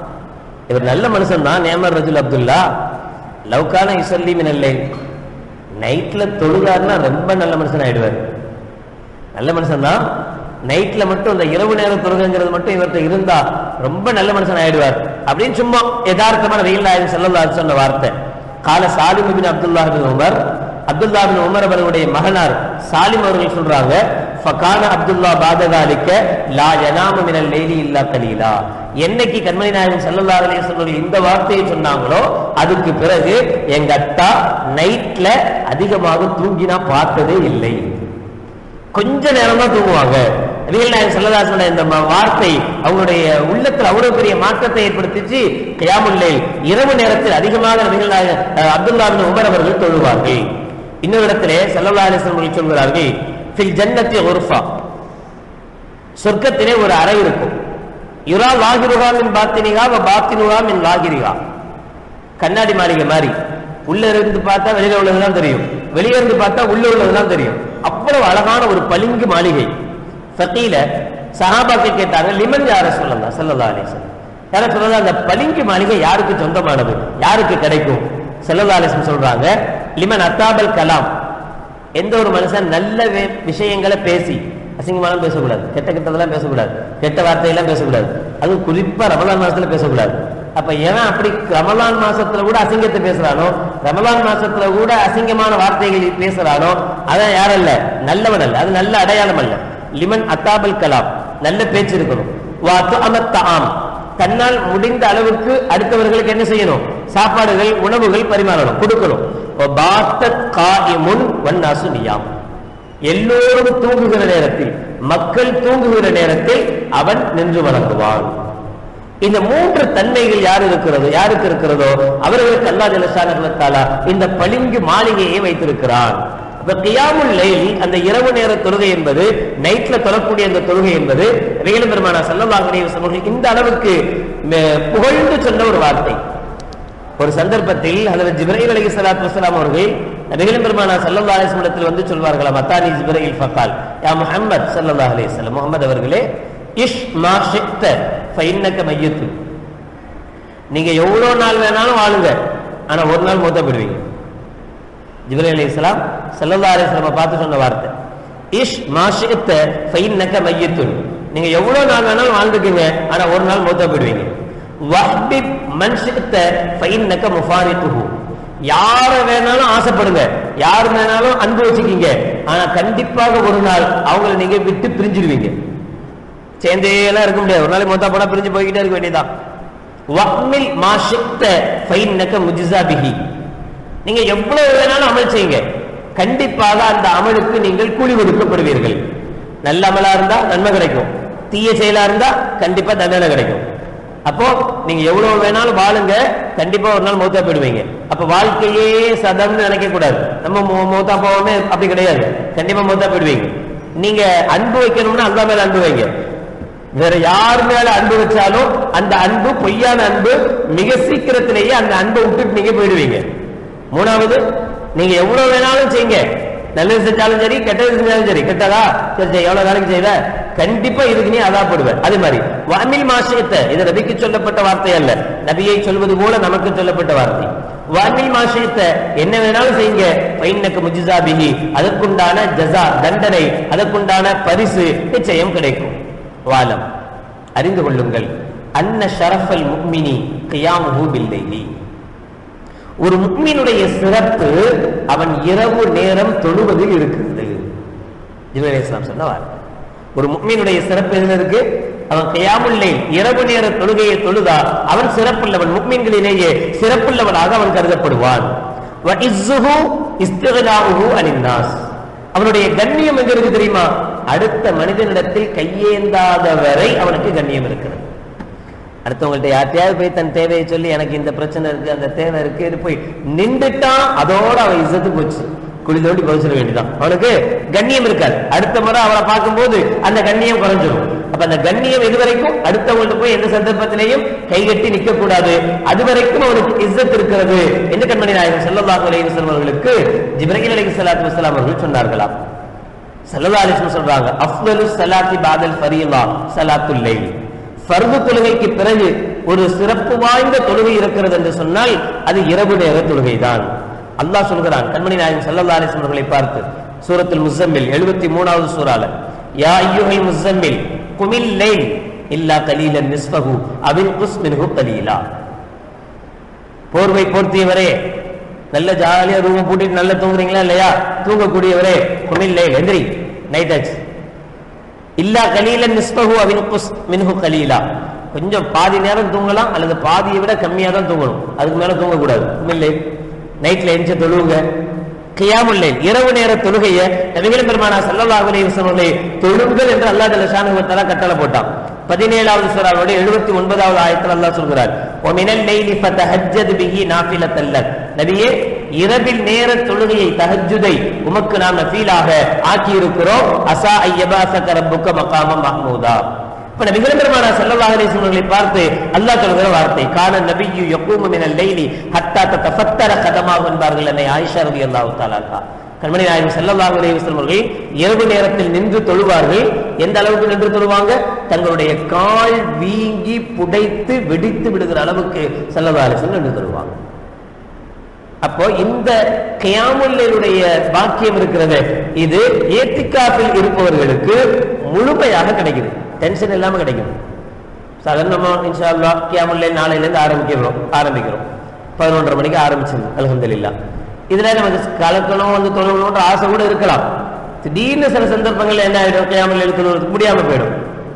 இவர் நல்ல மனுஷன் தான் நேமர் ரஜுல் அப்துல்லா லவ்கான இசல்லி மினல்லை நைட்ல தொழுதாருன்னா ரொம்ப நல்ல மனுஷன் ஆயிடுவார் நல்ல மனுஷன் தான் நைட்ல மட்டும் இந்த இரவு நேர தொழுகைங்கிறது மட்டும் இவர்கிட்ட இருந்தா ரொம்ப நல்ல மனுஷன் ஆயிடுவார் அப்படின்னு சும்மா யதார்த்தமான வெயில் நாயகம் செல்லல்லா சொன்ன வார்த்தை கால சாலிம் பின் அப்துல்லா பின் உமர் அப்துல்லா பின் உமர் அவர்களுடைய மகனார் சாலிம் அவர்கள் சொல்றாங்க ஃபகான அப்துல்லா பாதகாலிக்க லா யனாமு மினல் லைலி இல்லா கலீலா என்னைக்கு கண்மணி நாயகம் ஸல்லல்லாஹு அலைஹி வஸல்லம் இந்த வார்த்தையை சொன்னாங்களோ அதுக்கு பிறகு எங்க அத்தா நைட்ல அதிகமாக தூங்கினா பார்த்ததே இல்லை கொஞ்ச நேரம் தான் தூங்குவாங்க நபிகள் நாயகம் ஸல்லல்லாஹு இந்த ம- வார்த்தை அவங்களுடைய உள்ளத்தில் அவ்வளவு பெரிய மாற்றத்தை ஏற்படுத்திச்சு கியாமுல்லை இரவு நேரத்தில் அதிகமாக நபிகள் நாயகம் அஹ், அப்துல்லா பின் உமர் அவர்கள் தொழுவார்கள் இன்னொரு இடத்திலே ஸல்லல்லாஹு அலைஹி வஸல்லம் அவர்கள் சொல்கிறார்கள் ஃபில் ஜன்னத்தி உர்ஃபா சொர்க்கத்திலே ஒரு அறை இருக்கும் யுரா லாகிருகா மின் பாத்தினிகா வ பாத்தினுகா மின் லாகிரிகா கண்ணாடி மாளிகை மாதிரி உள்ள இருந்து பார்த்தா வெளியில உள்ளதுதான் தெரியும் வெளியே இருந்து பார்த்தா உள்ள உள்ளதுதான் தெரியும் அவ்வளவு அழகான ஒரு பளிங்கு மாளிகை ஃபகீல சஹாபாக்கள் கேட்டாங்க லிமன் யார சொல்லலாம் ஸல்லல்லாஹு அலைஹி வஸல்லம் யார சொல்லலாம் அந்த பளிங்கு மாளிகை யாருக்கு சொந்தமானது யாருக்கு கிடைக்கும் ஸல்லல்லாஹு அலைஹி வஸல்லம் சொல்றாங்க லிமன் அத்தாபல் கலாம் எந்த ஒரு மனுஷன் நல்ல வே- விஷயங்களை பேசி அசிங்கமான பேசக்கூடாது கெட்ட கெட்டதெல்லாம் பேசக்கூடாது கெட்ட வார்த்தையெல்லாம் பேசக்கூடாது அது குறிப்பா ரமலான் மாசத்துல பேசக்கூடாது அப்ப ஏன் அப்படி ரமலான் மாசத்துல கூட அசிங்கத்தை பேசுறானோ ரமலான் மாசத்துல கூட அசிங்கமான வார்த்தைகள் பேசுறானோ அதான் யாரல்ல நல்லவன் அல்ல அது நல்ல அடையாளம் அல்ல லிமன் அத்தாபல் கலாம் நல்ல பேச்சு இருக்கணும் வாத்து அமத்தாம் தன்னால் முடிந்த அளவுக்கு அடுத்தவர்களுக்கு என்ன செய்யணும் சாப்பாடுகள் உணவுகள் பரிமாறணும் கொடுக்கணும் பாத்தத் காயிமுன் வன்னாசு நியாம் எல்லோரும் தூங்குகிற நேரத்தில் மக்கள் தூங்குகிற நேரத்தில் அவன் நின்று வணங்குவான் இந்த மூன்று தன்மைகள் யார் இருக்கிறதோ யாருக்கு இருக்கிறதோ அவர்களுக்கு அல்லா ஜலசானத்தாலா இந்த பளிங்கு மாளிகையை வைத்திருக்கிறான் அப்ப கியாமுல் லைல் அந்த இரவு நேர தொழுகை என்பது நைட்ல தொழக்கூடிய அந்த தொழுகை என்பது வேலும் பெருமானா சல்லல்லாஹு அலைஹி வஸல்லம் இந்த அளவுக்கு ம- புகழ்ந்து சொன்ன ஒரு வார்த்தை ஒரு சந்தர்ப்பத்தில் ஹதரத் ஜிப்ரீல் அலைஹி ஸலாத்து வஸலாம் அவர்கள் நபிகள் பெருமானா ஸல்லல்லாஹு அலைஹி வஸல்லத்தில் வந்து சொல்வார்களாம் அத்தானி ஜிப்ரீல் ஃபகால் யா முஹம்மத் ஸல்லல்லாஹு அலைஹி வஸல்லம் முஹம்மது அவர்களே இஷ் மா ஷிக்த ஃபஇன்னக மய்யித் நீங்க எவ்வளவு நாள் வேணாலும் வாழுங்க ஆனா ஒரு நாள் மூத்த போயிடுவீங்க ஜிப்ரீல் அலைஹிஸ்ஸலாம் ஸல்லல்லாஹு அலைஹி வஸல்லம் பார்த்து சொன்ன வார்த்தை இஷ் மா ஷிக்த ஃபஇன்னக மய்யித் நீங்க எவ்வளவு நாள் வேணாலும் வாழ்ந்துக்குங்க ஆனா ஒரு நாள் மூத்த போயிடுவீங்க வஹ்பிப் மன் ஷிக்த ஃபஇன்னக முஃபாரித்துஹு யார வேணாலும் ஆசைப்படுங்க யார் வேணாலும் அன்பு வச்சுக்கீங்க ஆனா கண்டிப்பாக ஒரு நாள் அவங்கள நீங்க விட்டு பிரிஞ்சிடுவீங்க சேர்ந்தே எல்லாம் இருக்க முடியாது ஒரு நாளைக்கு மொத்தம் போனா பிரிஞ்சு போய்கிட்டே இருக்க வேண்டியதான் வக்மில் மா ஷிக்த ஃபைன்னக முஜிஸா பிஹி நீங்க எவ்வளவு வேணாலும் அமல் செய்யுங்க கண்டிப்பாக அந்த அமலுக்கு நீங்கள் கூலி கொடுக்கப்படுவீர்கள் நல்ல அமலா இருந்தா நன்மை கிடைக்கும் தீய செயலா இருந்தா கண்டிப்பா தண்டனை கிடைக்கும் அப்போ நீங்க எவ்வளவு வேணாலும் வாழுங்க கண்டிப்பா ஒரு நாள் மௌத்தா போயிடுவீங்க அப்ப வாழ்க்கையே சதம்னு நினைக்க கூடாது நம்ம மௌ- மௌத்தா போவோமே அப்படி கிடையாது கண்டிப்பா மௌத்தா போயிடுவீங்க நீங்க அன்பு வைக்கணும்னா அல்லா மேல அன்பு வைங்க வேற யார் மேல அன்பு வச்சாலும் அந்த அன்பு பொய்யான அன்பு மிக சீக்கிரத்திலேயே அந்த அன்பை விட்டுட்டு நீங்க போயிடுவீங்க மூணாவது நீங்க எவ்வளவு வேணாலும் செய்யுங்க நல்லது செஞ்சாலும் சரி கெட்டது செஞ்சாலும் சரி கெட்டதா சரி சரி எவ்வளவு நாளைக்கு செய்த கண்டிப்பா இதுக்கு நீ அதா போடுவேன் அதே மாதிரி வாமில் மாசியத்தை இது நபிக்கு சொல்லப்பட்ட வார்த்தை அல்ல நபியை சொல்வது போல நமக்கு சொல்லப்பட்ட வார்த்தை வாமில் மாசியத்தை என்ன வேணாலும் செய்யுங்க பைன்னக்கு முஜிசா பிஹி அதற்குண்டான ஜஸா தண்டனை அதற்குண்டான பரிசு நிச்சயம் கிடைக்கும் வாலம் அறிந்து கொள்ளுங்கள் அன்ன ஷரஃபல் முக்மினி கியாமுஹு பில்லைலி ஒரு முக்மீனுடைய சிறப்பு அவன் இரவு நேரம் தொழுவதில் இருக்கிறது ஜிப்ரீல் இஸ்லாம் சொன்ன வார்த்தை ஒரு முக்மீனுடைய சிறப்பு எதுல இருக்கு அவன் கியாமுல்லை இரவு நேர தொழுகையை தொழுதா அவன் சிறப்புள்ளவன் முக்மீன்களிலேயே சிறப்புள்ளவனாக அவன் கருதப்படுவான் வ இஸ்ஸுஹு இஸ்திக்னாஹு அனின் நாஸ். அவனுடைய கண்ணியம் எங்க இருக்கு தெரியுமா அடுத்த மனிதனிடத்தில் கையேந்தாத வரை அவனுக்கு கண்ணியம் இருக்கிறது அடுத்தவங்கள்ட்ட யார்ட்டையாவது போய் தன் தேவையை சொல்லி எனக்கு இந்த பிரச்சனை இருக்கு அந்த தேவை இருக்கு இது போய் நின்றுட்டான் அதோட அவன் இசத்து போச்சு குழி தோண்டி பதிச்சிட வேண்டியதான் அவனுக்கு கண்ணியம் இருக்காது அடுத்த முறை அவளை பார்க்கும்போது அந்த கண்ணியம் குறைஞ்சிடும் அப்ப அந்த கண்ணியம் இது வரைக்கும் அடுத்தவங்கள்ட்ட போய் எந்த சந்தர்ப்பத்திலையும் கைகட்டி நிக்க கூடாது அது வரைக்கும் அவனுக்கு இஸ்ஸத் இருக்கிறது என்று கண்மணி நாயகம் ஸல்லல்லாஹு அலைஹி வஸல்லம் அவர்களுக்கு ஜிப்ரீல் அலைஹிஸ்ஸலாத்து வஸலாம் அவர்கள் சொன்னார்களாம் ஸல்லல்லாஹு அலைஹி வஸல்லம் சொல்றாங்க அஃதலு ஸலாத்தி பாதல் ஃபரீலா ஸலாத்துல் லைல் ஃபர்து தொழுகைக்கு பிறகு ஒரு சிறப்பு வாய்ந்த தொழுகை இருக்கிறது என்று சொன்னால் அது இரவு நேர தொழுகைதான் அல்லாஹ் சொல்கிறான் கண்மணி நாயகம் ஸல்லல்லாஹு அலைஹி வஸல்லம் அவர்களை பார்த்து சூரத்துல் முஸம்மில் 73வது சூறால யா அய்யுஹல் முஸம்மில் குமில் லைல் இல்லா கலீலன் நிஸ்ஃபஹு அவின் குஸ் மின்ஹு கலீலா போர்வை போர்த்தியவரே நல்ல ஜாலியா ரூம் பூட்டிட்டு நல்லா தூங்குறீங்களா இல்லையா தூங்கக்கூடியவரே குமில் லைல் எந்திரி நைட் ஆச்சு இல்லா கலீலன் நிஸ்பஹு அவின் குஸ் மின்ஹு கலீலா கொஞ்சம் பாதி நேரம் தூங்கலாம் அல்லது பாதியை விட கம்மியா தான் தூங்கணும் அதுக்கு மேல தூங்கக்கூடாது குமில்லை நைட்ல எஞ்ச தொழுவுங்க கியாமுல்லை இரவு நேர தொழுகைய நபிகள் பெருமானா ஸல்லல்லாஹு அலைஹி வஸல்லம் அவர்களை தொழுங்கள் என்று அல்லாஹ் ஜல்ல ஷானஹு வ தஆலா கட்டளை போட்டான் பதினேழாவது சூறாவோட எழுபத்தி ஒன்பதாவது ஆயத்தில் அல்லாஹ் சொல்கிறார் ஒமினல் லைலி ஃபதஹஜ்ஜத் பிஹி நாஃபிலத்தல் லக் நபியே இரவில் நேர தொழுகையை தஹஜ்ஜுதை உமக்கு நாம் நஃபீலாக ஆக்கி இருக்கிறோம் அசா ஐயபாசக ரப்புக்க மகாம மஹ்மூதா இப்ப நபிகள் பெருமானா ஸல்லல்லாஹு அலைஹி வஸல்லம் அவர்களை பார்த்து அல்லாஹ் சொல்கிற வார்த்தை கான நபியு யகூமு மினல் லைலி ஹத்தா ததஃபத்தர கதமாஹு என்பார்கள் என்னை ஆயிஷா ரலியல்லாஹு தஆலா அன்ஹா கண்மணி நாயகம் ஸல்லல்லாஹு அலைஹி வஸல்லம் அவர்கள் இரவு நேரத்தில் நின்று தொழுவார்கள் எந்த அளவுக்கு நின்று தொழுவாங்க தங்களுடைய கால் வீங்கி புடைத்து வெடித்து விடுகிற அளவுக்கு ஸல்லல்லாஹு அலைஹி வஸல்லம் நின்று தொழுவாங்க அப்போ இந்த கியாமுல்லையுடைய பாக்கியம் இருக்கிறது இது ஏத்திக்காப்பில் இருப்பவர்களுக்கு முழுமையாக கிடைக்குது டென்ஷன் இல்லாம கிடைக்குது சாதாரணமா இன்ஷா அல்லா கியாமுல்லை நாளையில இருந்து ஆரம்பிக்கிறோம் ஆரம்பிக்கிறோம் பதினொன்றரை மணிக்கு ஆரம்பிச்சது அல்ஹம்துலில்லாஹ் இதுல நமக்கு கலக்கணும் வந்து தொழுகணும்ன்ற ஆசை கூட இருக்கலாம் திடீர்னு சில சந்தர்ப்பங்கள்ல என்ன ஆயிடும் கியாமுல்லை தொழுவதுக்கு முடியாம போயிடும்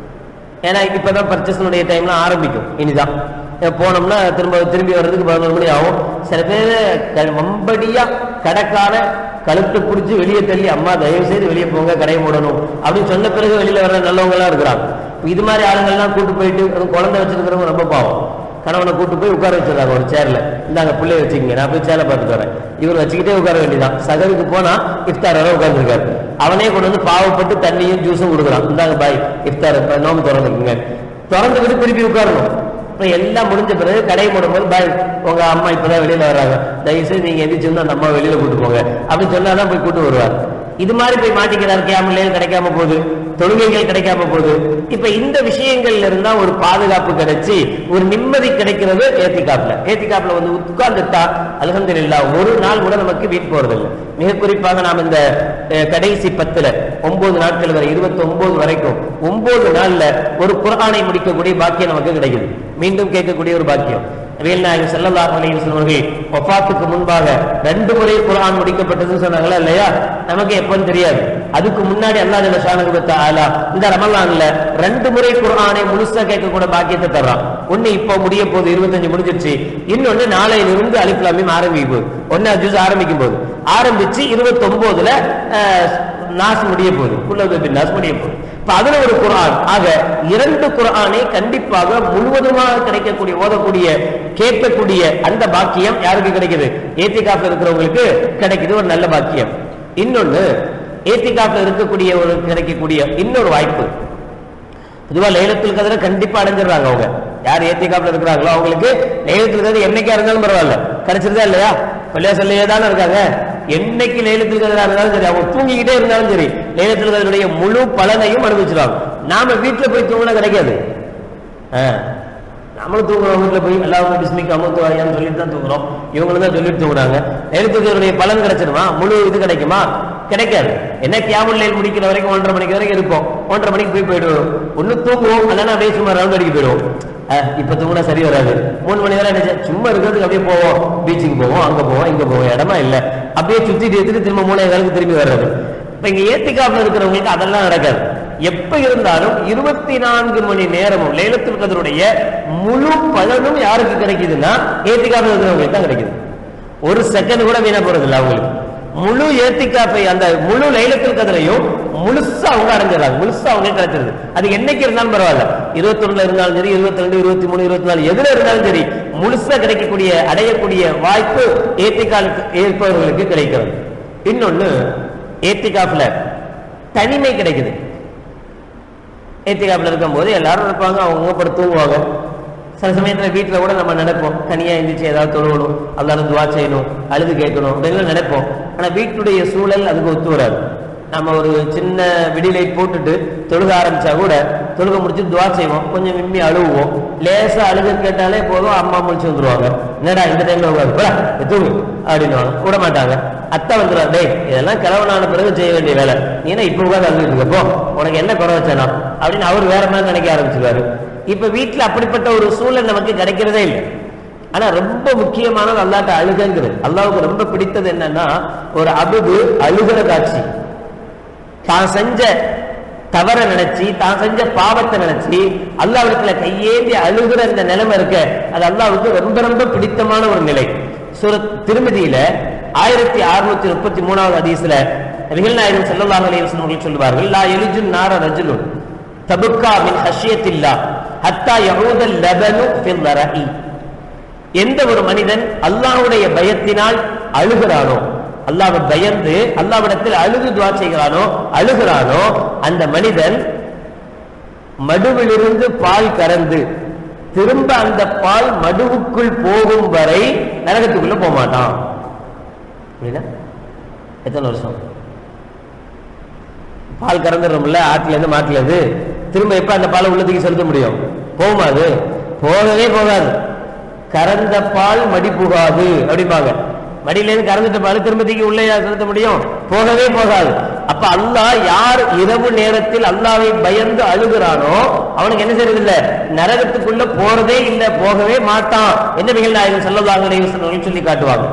ஏன்னா இப்பதான் பர்ச்சேஸனுடைய டைம்லாம் ஆரம்பிக்கும் இனிதான் அஹ் போனோம்னா திரும்ப திரும்பி வர்றதுக்கு பதினோரு மணி ஆகும் சில பேர் வம்படியா கடைக்கார கழுத்து பிடிச்சி வெளியே தள்ளி அம்மா தயவு செய்து வெளியே போங்க கடையை மூடணும் அப்படின்னு சொன்ன பிறகு வெளியில வர்ற நல்லவங்க எல்லாம் இருக்கிறாங்க இது மாதிரி ஆளுங்கள்லாம் கூட்டு போயிட்டு அதுவும் குழந்தை வச்சிருக்கிறவங்க ரொம்ப பாவம் கணவனை கூட்டு போய் உட்கார வச்சிருக்காங்க ஒரு சேர்ல இந்தாங்க பிள்ளைய வச்சுக்கங்க நான் போய் சேலை பார்த்துட்டு வரேன் இவர் வச்சுக்கிட்டே உட்கார வேண்டியதான் சகருக்கு போனா இஃப்தார் வர உட்கார்ந்துருக்காரு அவனே கொண்டு வந்து பாவப்பட்டு தண்ணியும் ஜூஸும் கொடுக்குறான் இந்தாங்க பாய் இஃப்தார் இப்ப நோம்பு திறந்துக்குங்க திறந்துக்கிட்டு திருப்பி உட்காரணும் இப்ப எல்லாம் முடிஞ்ச பிறகு கடை மூடும்போது பாய் உங்க அம்மா இப்பதான் வெளியில வர்றாங்க தயவு செய்து நீங்க எந்திரிச்சு அந்த அம்மா வெளியில கூட்டு போங்க அப்படின்னு சொன்னாதான் போய் கூட்டு வருவார் இது மாதிரி போய் மாட்டிக்கிறார் கேமலையில் கிடைக்காம போகுது தொழுகைகள் கிடைக்காம போகுது இப்ப இந்த விஷயங்கள்ல இருந்தா ஒரு பாதுகாப்பு கிடைச்சி ஒரு நிம்மதி கிடைக்கிறது ஏத்திக்காப்புல ஏத்திக்காப்புல வந்து உட்கார்ந்துட்டா அல்ஹம்துலில்லா ஒரு நாள் கூட நமக்கு வீட் போறதில்லை மிக குறிப்பாக நாம் இந்த அஹ், கடைசி பத்துல ஒன்பது நாட்கள் வரை இருபத்தி ஒன்பது வரைக்கும் ஒன்பது நாள்ல ஒரு குர்ஆனை முடிக்கக்கூடிய பாக்கியம் நமக்கு கிடைக்குது மீண்டும் கேட்கக்கூடிய ஒரு பாக்கியம் நபிகள் நாயகம் ஸல்லல்லாஹு அலைஹி வஸல்லம் அவர்கள் வஃபாத்துக்கு முன்பாக ரெண்டு முறை குர்ஆன் முடிக்கப்பட்டதுன்னு சொன்னாங்களா இல்லையா நமக்கு எப்போன்னு தெரியாது அதுக்கு முன்னாடி அல்லாஹ் ஜல்ல ஷானஹு வ தஆலா இந்த ரமலான்ல ரெண்டு முறை குர்ஆனை முழுசா கேட்க கூட பாக்கியத்தை தர்றான் ஒண்ணு இப்போ முடிய போகுது 25 முடிஞ்சிருச்சு இன்னொன்னு நாளையில இருந்து அலிஃப் லாம் மீம் ஆரம்பிக்கும் போது ஒன்னு ஜூஸ் ஆரம்பிக்கும் போது ஆரம்பிச்சு 29ல அஹ், நாஸ் முடிய போகுது குல்லது பின் நாஸ் முடிய போகுது இப்ப அதுல ஒரு குர்ஆன் ஆக இரண்டு குர்ஆனை கண்டிப்பாக முழுவதுமாக கிடைக்கக்கூடிய ஓதக்கூடிய கேட்கக்கூடிய அந்த பாக்கியம் யாருக்கு கிடைக்குது ஏத்திகாப்ல இருக்கிறவங்களுக்கு கிடைக்குது ஒரு நல்ல பாக்கியம் இன்னொன்னு ஏத்திகாப்ல இருக்கக்கூடிய ஒரு கிடைக்கக்கூடிய இன்னொரு வாய்ப்பு பொதுவா லைலத்துல் கதிர கண்டிப்பா அடைஞ்சிடுறாங்க அவங்க யார் ஏத்திகாப்ல இருக்கிறாங்களோ அவங்களுக்கு லைலத்துல் கதிர என்னைக்கா இருந்தாலும் பரவாயில்ல கிடைச்சிருதா இல்லையா பள்ளியாசல்லையே தானே இருக்காங்க என்னைக்கு லைலத்துல் கதிரா இருந்தாலும் சரி அவங்க தூங்கிக்கிட்டே இருந்தாலும் சரி லைலத்துல் கதிருடைய முழு பலனையும் அனுபவிச்சிருவாங்க நாம வீட்டுல போய் தூங்கினா கிடைக்காது ஆ. நம்மளும் தூங்குறோம் வீட்டுல போய் எல்லாருமே பிஸ்மிக்கு அமுத்து வாயான்னு சொல்லிட்டு தான் தூங்குறோம் இவங்களும் தான் சொல்லிட்டு தூங்குறாங்க எழுத்துக்களுடைய பலன் கிடைச்சிருமா முழு இது கிடைக்குமா கிடைக்காது என்ன கேமுல்லையில் முடிக்கிற வரைக்கும் ஒன்றரை மணிக்கு வரைக்கும் இருப்போம் ஒன்றரை மணிக்கு போய் போயிடுவோம் ஒண்ணு தூங்குவோம் இல்லைன்னா அப்படியே சும்மா ரவுண்ட் அடிக்க போயிடுவோம் அஹ், இப்ப தூங்கினா சரி வராது மூணு மணி வரை என்ன செய்ய- சும்மா இருக்கிறதுக்கு அப்படியே போவோம் பீச்சுக்கு போவோம் அங்க போவோம் இங்க போவோம் இடமா இல்ல அப்படியே சுத்திட்டு எடுத்துட்டு திரும்ப மூணு காலுக்கு திரும்பி வர்றது இப்ப இங்க ஏத்திக்காப்புல இருக்கிறவங்களுக்கு அதெல்லாம் நடக்காது எப்ப இருந்தாலும் இருபத்தி நான்கு மணி நேரமும் லைலத்துல் கதருடைய முழு பலனும் யாருக்கு கிடைக்குதுன்னா ஏத்திக்காப்புல இருக்கிறவங்களுக்கு தான் கிடைக்குது ஒரு செகண்ட் கூட வீணா போறது இல்ல அவங்களுக்கு முழு ஏத்திக்காப்பை அந்த முழு லைலத்தில் கதிரையும் முழுசா அவங்க அடைஞ்சிடறாங்க முழுசா அவங்க கிடைச்சிருது அது என்னைக்கு இருந்தாலும் பரவாயில்ல இருபத்தொன்னுல இருந்தாலும் சரி இருபத்தி ரெண்டு இருபத்தி மூணு இருபத்தி நாலு எதுல இருந்தாலும் சரி முழுசா கிடைக்கக்கூடிய அடையக்கூடிய வாய்ப்பு ஏத்திக்காலுக்கு ஏற்பவர்களுக்கு கிடைக்கிறது இன்னொன்னு ஏத்திகாப்ல தனிமை கிடைக்குது ஏத்திகாப்ல இருக்கும்போது எல்லாரும் இருப்பாங்க அவங்க படுத்து தூங்குவாங்க சில சமயத்துல வீட்டுல கூட நம்ம நினைப்போம் தனியா எந்திரிச்சு ஏதாவது தொழுவணும் எல்லாரும் துவா செய்யணும் அழுது கேட்கணும் அப்படின்னு நினைப்போம் ஆனா வீட்டுடைய சூழல் அதுக்கு ஒத்து வராது நம்ம ஒரு சின்ன விடிலைட் போட்டுட்டு தொழுக ஆரம்பிச்சா கூட தொழுக முடிச்சு துவா செய்வோம் கொஞ்சம் விம்மி அழுவுவோம் லேசா அழுக கேட்டாலே போதும் அம்மா முடிச்சு வந்துருவாங்க என்னடா இந்த டைம்ல உட்காந்து போடா தூங்கு அப்படின்னு விட மாட்டாங்க அத்தை வந்துடுவாங்க டேய் இதெல்லாம் கிழவனான பிறகு செய்ய வேண்டிய வேலை நீ என்ன இப்ப உட்காந்து அழுதுட்டு இருக்க போ உனக்கு என்ன குறை வச்சானா அப்படின்னு அவர் வேற மாதிரி நினைக்க ஆரம்பிச்சிருவாரு இப்ப வீட்டுல அப்படிப்பட்ட ஒரு சூழல் நமக்கு கிடைக்கிறதே இல்லை ஆனா ரொம்ப முக்கியமானது அல்லாட்ட அழுகங்கிறது அல்லாவுக்கு ரொம்ப பிடித்தது என்னன்னா ஒரு அபுது அழுகிற காட்சி தான் செஞ்ச தவற நினைச்சு தான் செஞ்ச பாவத்தை நினைச்சு அல்லாவிடத்துல கையேந்தி அழுகிற இந்த நிலைமை இருக்க அது அல்லாவுக்கு ரொம்ப ரொம்ப பிடித்தமான ஒரு நிலை சுர திருமதியில ஆயிரத்தி அறுநூத்தி முப்பத்தி மூணாவது அதிசல நிகழ்நாயகம் செல்லல்லாஹ் அலையம் அவர்கள் சொல்லுவார்கள் லா எலிஜுன் நார ரஜுலுன் தபுக்கா மின் ஹஷியத்தில்லா ஹத்தா யஹூதல் லபனு ஃபில் ரஹி எந்த ஒரு மனிதன் அல்லாஹ்வுடைய பயத்தினால் அழுகிறானோ அல்லாஹ்வை பயந்து அல்லாஹ்விடத்தில் அழுது துவா செய்கிறானோ அழுகிறானோ அந்த மனிதன் மடுவிலிருந்து பால் கறந்து திரும்ப அந்த பால் மடுவுக்குள் போகும் வரை நரகத்துக்குள்ள போக மாட்டான் புரியுதா எத்தனை வருஷம் பால் கறந்துடுறோம்ல ஆட்டுல இருந்து மாட்டுல இருந்து திரும்ப எப்ப அந்த பாலை உள்ளத்துக்கு செலுத்த முடியும் போகுமா அது போகவே போகாது கறந்த பால் மடி புகாது அப்படிம்பாங்க மடியில இருந்து கறந்துட்ட பால் திரும்பதிக்கு உள்ளே செலுத்த முடியும் போகவே போகாது அப்ப அல்லாஹ் யார் இரவு நேரத்தில் அல்லாவை பயந்து அழுகிறானோ அவனுக்கு என்ன செய்யறது இல்ல நரகத்துக்குள்ள போறதே இல்ல போகவே மாட்டான் என்ன நிகழ்நாயகம் செல்லதாக சொல்லி காட்டுவாங்க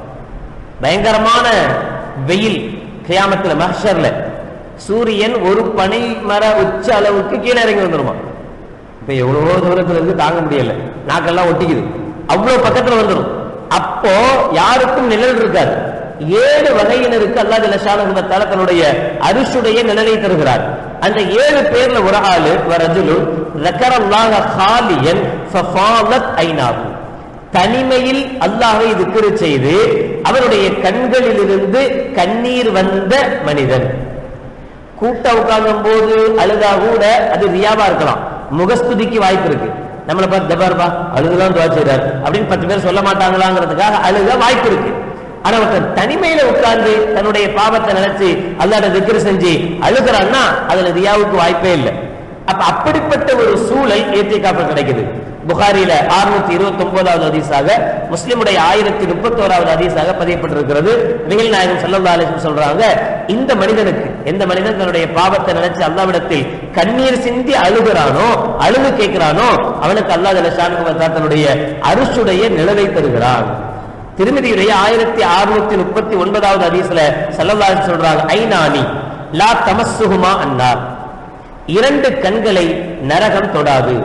பயங்கரமான வெயில் கியாமத்துல மஹ்ஷர்ல சூரியன் ஒரு பனை மர உச்ச அளவுக்கு கீழே இறங்கி வந்துருமா இப்ப எவ்வளவோ தூரத்துல இருந்து தாங்க முடியல நாக்கெல்லாம் ஒட்டிக்குது அவ்வளவு பக்கத்துல வந்துடும் அப்போ யாருக்கும் நிழல் இருக்காது ஏழு வகையினருக்கு அல்லா ஜலஷானுகுணத்தால தன்னுடைய அரிசுடைய நிழலை தருகிறார் அந்த ஏழு பேர்ல ஒரு ஆளு வரஜுலு ரக்கரல்லாஹ ஹாலியன் ஃபஃபாலத் ஐனாகு தனிமையில் அல்லாஹை திக்ரு செய்து அவருடைய கண்களிலிருந்து கண்ணீர் வந்த மனிதன் கூட்ட உட்கார்ந்தும் போது அழுதா கூட அது ரியாவா இருக்கலாம் முகஸ்துதிக்கு வாய்ப்பு இருக்கு நம்மளை பார்த்து தபார்பா அழுதுலாம் துவா செய்றார் அப்படின்னு பத்து பேர் சொல்ல மாட்டாங்களாங்கிறதுக்காக அழுக வாய்ப்பு இருக்கு ஆனா ஒருத்தன் தனிமையில உட்கார்ந்து தன்னுடைய பாவத்தை நினைச்சு அல்லாட திக்ரு செஞ்சு அழுகிறான்னா அதுல ரியாவுக்கு வாய்ப்பே இல்லை அப்ப அப்படிப்பட்ட ஒரு சூழல் ஏத்திகாப்ப கிடைக்குது புகாரில 629 இருபத்தி ஒன்பதாவது ஹதீஸாக முஸ்லிமுடைய ஆயிரத்தி முப்பத்தோராவது ஹதீஸாக பதியப்பட்டிருக்கிறது நிகழ் நாயகம் சல்லல்லா அலிஸ்லம் சொல்றாங்க இந்த மனிதனுக்கு எந்த மனிதன் தன்னுடைய பாவத்தை நினைச்சு அல்லாவிடத்தில் கண்ணீர் சிந்தி அழுகிறானோ அழுது கேட்கிறானோ அவனுக்கு அல்லாஹ் ஜலஷானுக்கு தன்னுடைய அரிசுடைய நிழலை தருகிறான் திருமதியுடைய ஆயிரத்தி அறுநூத்தி முப்பத்தி ஒன்பதாவது ஹதீஸ்ல சல்லல்லா அலிஸ்லம் சொல்றாங்க ஐநானி லா தமஸ்ஸுஹுமா அன்னார் இரண்டு கண்களை நரகம் தொடாது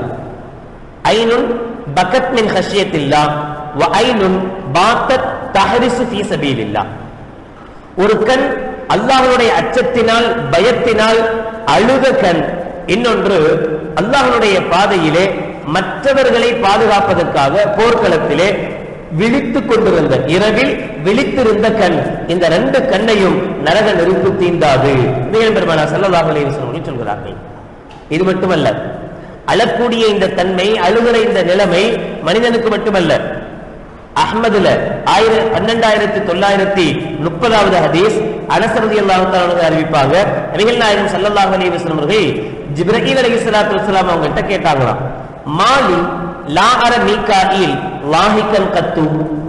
ஐனுன் பகத் மின் ஹஷியத்தில்லா வ ஐனுன் பாத்தத் தஹரிசு ஃபீ சபீலில்லா ஒரு கண் அல்லாஹ்வுடைய அச்சத்தினால் பயத்தினால் அழுத கண் இன்னொன்று அல்லாஹ்வுடைய பாதையிலே மற்றவர்களை பாதுகாப்பதற்காக போர்க்களத்திலே விழித்துக் கொண்டிருந்த இரவில் விழித்திருந்த கண் இந்த ரெண்டு கண்ணையும் நரக நெருப்பு தீண்டாது நிகழ் பெருமானா சல்லல்லாஹு அலைஹி வஸல்லம் சொல்கிறார்கள் இது மட்டுமல்ல அழக்கூடிய இந்த தன்மை அழுகிற இந்த நிலைமை மனிதனுக்கு மட்டுமல்ல அஹ்மதுல ஆயிரம் பன்னெண்டாயிரத்தி தொள்ளாயிரத்தி முப்பதாவது ஹதீஸ் அனசரதி அல்லாஹு அறிவிப்பாங்க நபிகள் நாயகம் சல்லல்லாஹு அலைஹி வஸல்லம் அவர்கள் ஜிப்ரீல் அலைஹிஸ்ஸலாத்து வஸலாம் அவங்க கிட்ட கேட்டாங்களாம் மாலி லா அர மீகாயில் லாஹிகன் கத்து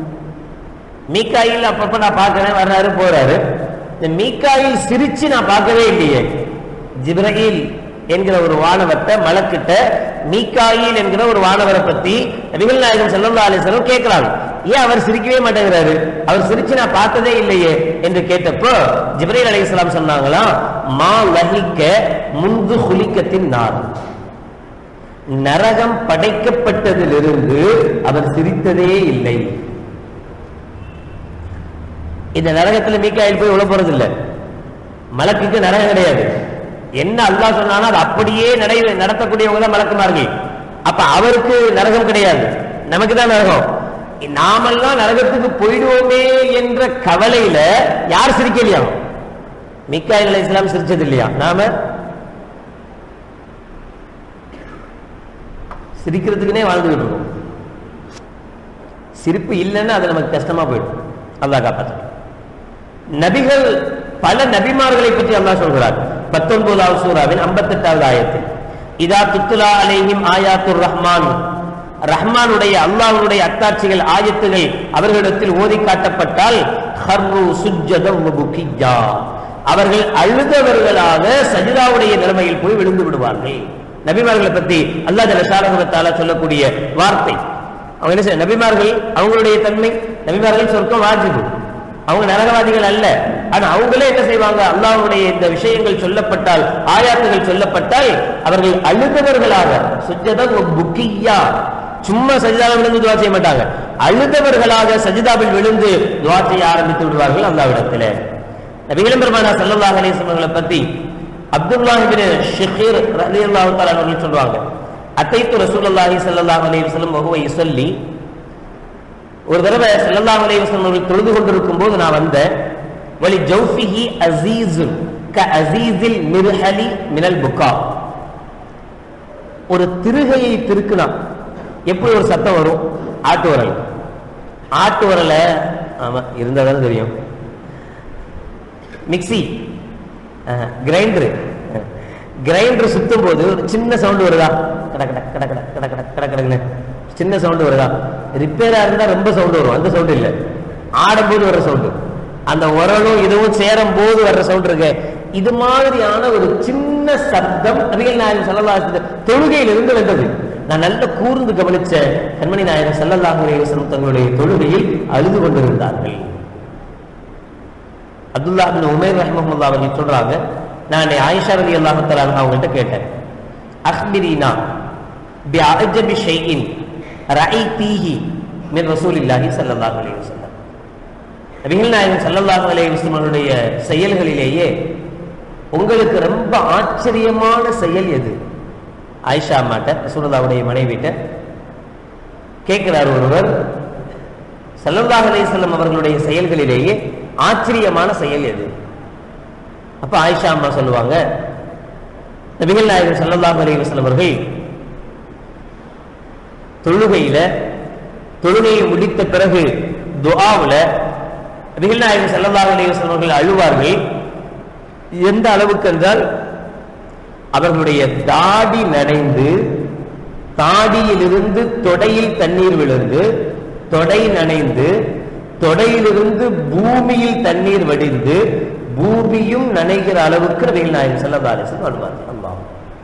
மீகாயில் அப்பப்ப நான் பார்க்கிறேன் வர்றாரு போறாரு இந்த மீகாயில் சிரிச்சு நான் பார்க்கவே இல்லையே ஜிப்ரீல் என்கிற ஒரு வானவத்தை மலக்கிட்ட மீகாயில் என்கிற ஒரு வானவரை பத்தி நபிகள் நாயகம் செல்லல்லா அலிஸ்வரம் கேட்கிறாங்க ஏன் அவர் சிரிக்கவே மாட்டேங்கிறாரு அவர் சிரிச்சு நான் பார்த்ததே இல்லையே என்று கேட்டப்போ ஜிப்ரீல் அலைஹிஸ்ஸலாம் சொன்னாங்களா மா லஹிக்க முந்து குலிக்கத்தின் நார் நரகம் படைக்கப்பட்டதிலிருந்து அவர் சிரித்ததே இல்லை இந்த நரகத்துல மீக்காயில் போய் உள்ள போறது இல்ல மலக்குக்கு நரகம் கிடையாது என்ன அல்லாஹ் சொன்னானோ அது அப்படியே நடை நடத்தக்கூடியவங்க தான் மலக்குமார்கள் அப்ப அவருக்கு நரகம் கிடையாது நமக்கு தான் நரகம் நாமெல்லாம் நரகத்துக்கு போயிடுவோமே என்ற கவலையில யார் சிரிக்கலையா மிக்காயில் அலை இஸ்லாம் சிரிச்சது இல்லையா நாம சிரிக்கிறதுக்குனே வாழ்ந்துகிட்டு இருக்கோம் சிரிப்பு இல்லைன்னா அது நமக்கு கஷ்டமா போயிடும் அல்லாஹ் காப்பாற்ற நபிகள் பல நபிமார்களை பற்றி அல்லாஹ் சொல்கிறார் பத்தொன்பதாவது சூறாவின் ஐம்பத்தெட்டாவது ஆயத்தில் இதா துத்துலா அலைஹிம் ஆயாத்துர் ரஹ்மான் ரஹ்மானுடைய அல்லாஹ்வுடைய அத்தாட்சிகள் ஆயத்துகள் அவர்களிடத்தில் ஓதி காட்டப்பட்டால் ஹர்ரு சுஜ்ஜதம் வபுகிய்யா. அவர்கள் அழுதவர்களாக சஜிதாவுடைய நிலைமையில் போய் விழுந்து விடுவார்கள் நபிமார்களை பத்தி அல்லாஹ் ஜலசாரகத்தால சொல்லக்கூடிய வார்த்தை அவங்க என்ன செய்ய நபிமார்கள் அவங்களுடைய தன்மை நபிமார்கள் சொர்க்கம் வாஜிபு அவங்க நரகவாதிகள் அல்ல ஆனா அவங்களே என்ன செய்வாங்க அல்லாஹ்வுடைய இந்த விஷயங்கள் சொல்லப்பட்டால் ஆயாத்துகள் சொல்லப்பட்டால் அவர்கள் அழுதவர்களாக சுஜதம் புக்கியா சும்மா சஜிதாவில் விழுந்து துவா செய்ய மாட்டாங்க அழுதவர்களாக சஜிதாவில் விழுந்து துவா செய்ய ஆரம்பித்து விடுவார்கள் அல்லாவிடத்துல நபிகளும் பெருமானா சல்லல்லாஹு அலைஹி வஸல்லம் அவர்களை பத்தி அப்துல்லாஹ் இப்னு ஷிகீர் ரலியல்லாஹு தஆலா அவர்கள் சொல்றாங்க அத்தைத்து ரசூலுல்லாஹி ஸல்லல்லாஹு அலைஹி வஸல்லம் வஹுவ யுஸல்லி ஒரு தடவை ஸல்லல்லாஹு அலைஹி வஸல்லம் அவர்கள் தொழுது கொண்டிருக்கும் போது நான் வந்தேன் வலி ஜௌஃபிஹி அஸீஸுன் க அஸீஸில் மிர்ஹலி மினல் புக்கா ஒரு திருகையை திருக்குனா எப்படி ஒரு சத்தம் வரும் ஆட்டு உரல் ஆட்டு உரல ஆமா இருந்தா தானே தெரியும் மிக்சி கிரைண்டர் கிரைண்டர் சுத்தும் போது ஒரு சின்ன சவுண்ட் வருதா கட கட கட கட கட கட கட கடன்னு சின்ன சவுண்ட் வருதா ரிப்பேரா இருந்தா ரொம்ப சவுண்ட் வரும் அந்த சவுண்ட் இல்ல ஆடும்போது வர்ற சவுண்ட் அந்த உரலும் இதுவும் சேரும் போது வர்ற சவுண்ட் இருக்கு இது மாதிரியான ஒரு சின்ன சப்தம் நபிகள் நாயகம் சல்லல்லாஹு தொழுகையில் இருந்து வந்தது நான் நல்ல கூர்ந்து கவனிச்ச கண்மணி நாயகம் சல்லல்லாஹு அலைஹி வஸல்லம் தங்களுடைய தொழுகையில் அழுது கொண்டிருந்தார்கள் அப்துல்லா பின் உமேர் ரஹ்மஹுல்லா அவர்கள் சொல்றாங்க நான் ஆயிஷா ரதி அல்லாஹு தஆலா அவங்கள்ட்ட கேட்டேன் அஹ்பிரினா பி அஜபி ஷைஇன் ரஐதீஹி மின் ரசூலில்லாஹி ஸல்லல்லாஹு அலைஹி வஸல்லம் நபிகள் நாயகம் ஸல்லல்லாஹு அலைஹி வஸல்லம் அவருடைய செயல்களிலேயே உங்களுக்கு ரொம்ப ஆச்சரியமான செயல் எது ஆயிஷா அம்மாட்ட ரசூலுல்லாஹுடைய மனைவிட்ட கேட்கிறார் ஒருவர் ஸல்லல்லாஹு அலைஹி வஸல்லம் அவர்களுடைய செயல்களிலேயே ஆச்சரியமான செயல் எது அப்ப ஆயிஷா அம்மா சொல்லுவாங்க நபிகள் நாயகம் ஸல்லல்லாஹு அலைஹி வஸல்லம் அவர்கள் தொழுகையில தொழுகையை முடித்த பிறகு துஆவுல நபிகள் நாயகம் ஸல்லல்லாஹு அலைஹி வஸல்லம் அவர்கள் அழுவார்கள் எந்த அளவுக்கு என்றால் அவர்களுடைய தாடி நனைந்து தாடியிலிருந்து தொடையில் தண்ணீர் விழுந்து தொடை நனைந்து தொடையிலிருந்து பூமியில் தண்ணீர் வடிந்து பூமியும் நனைகிற அளவுக்கு நபிகள் நாயகம் ஸல்லல்லாஹு அலைஹி வஸல்லம் அழுவார்கள் அல்லாஹ்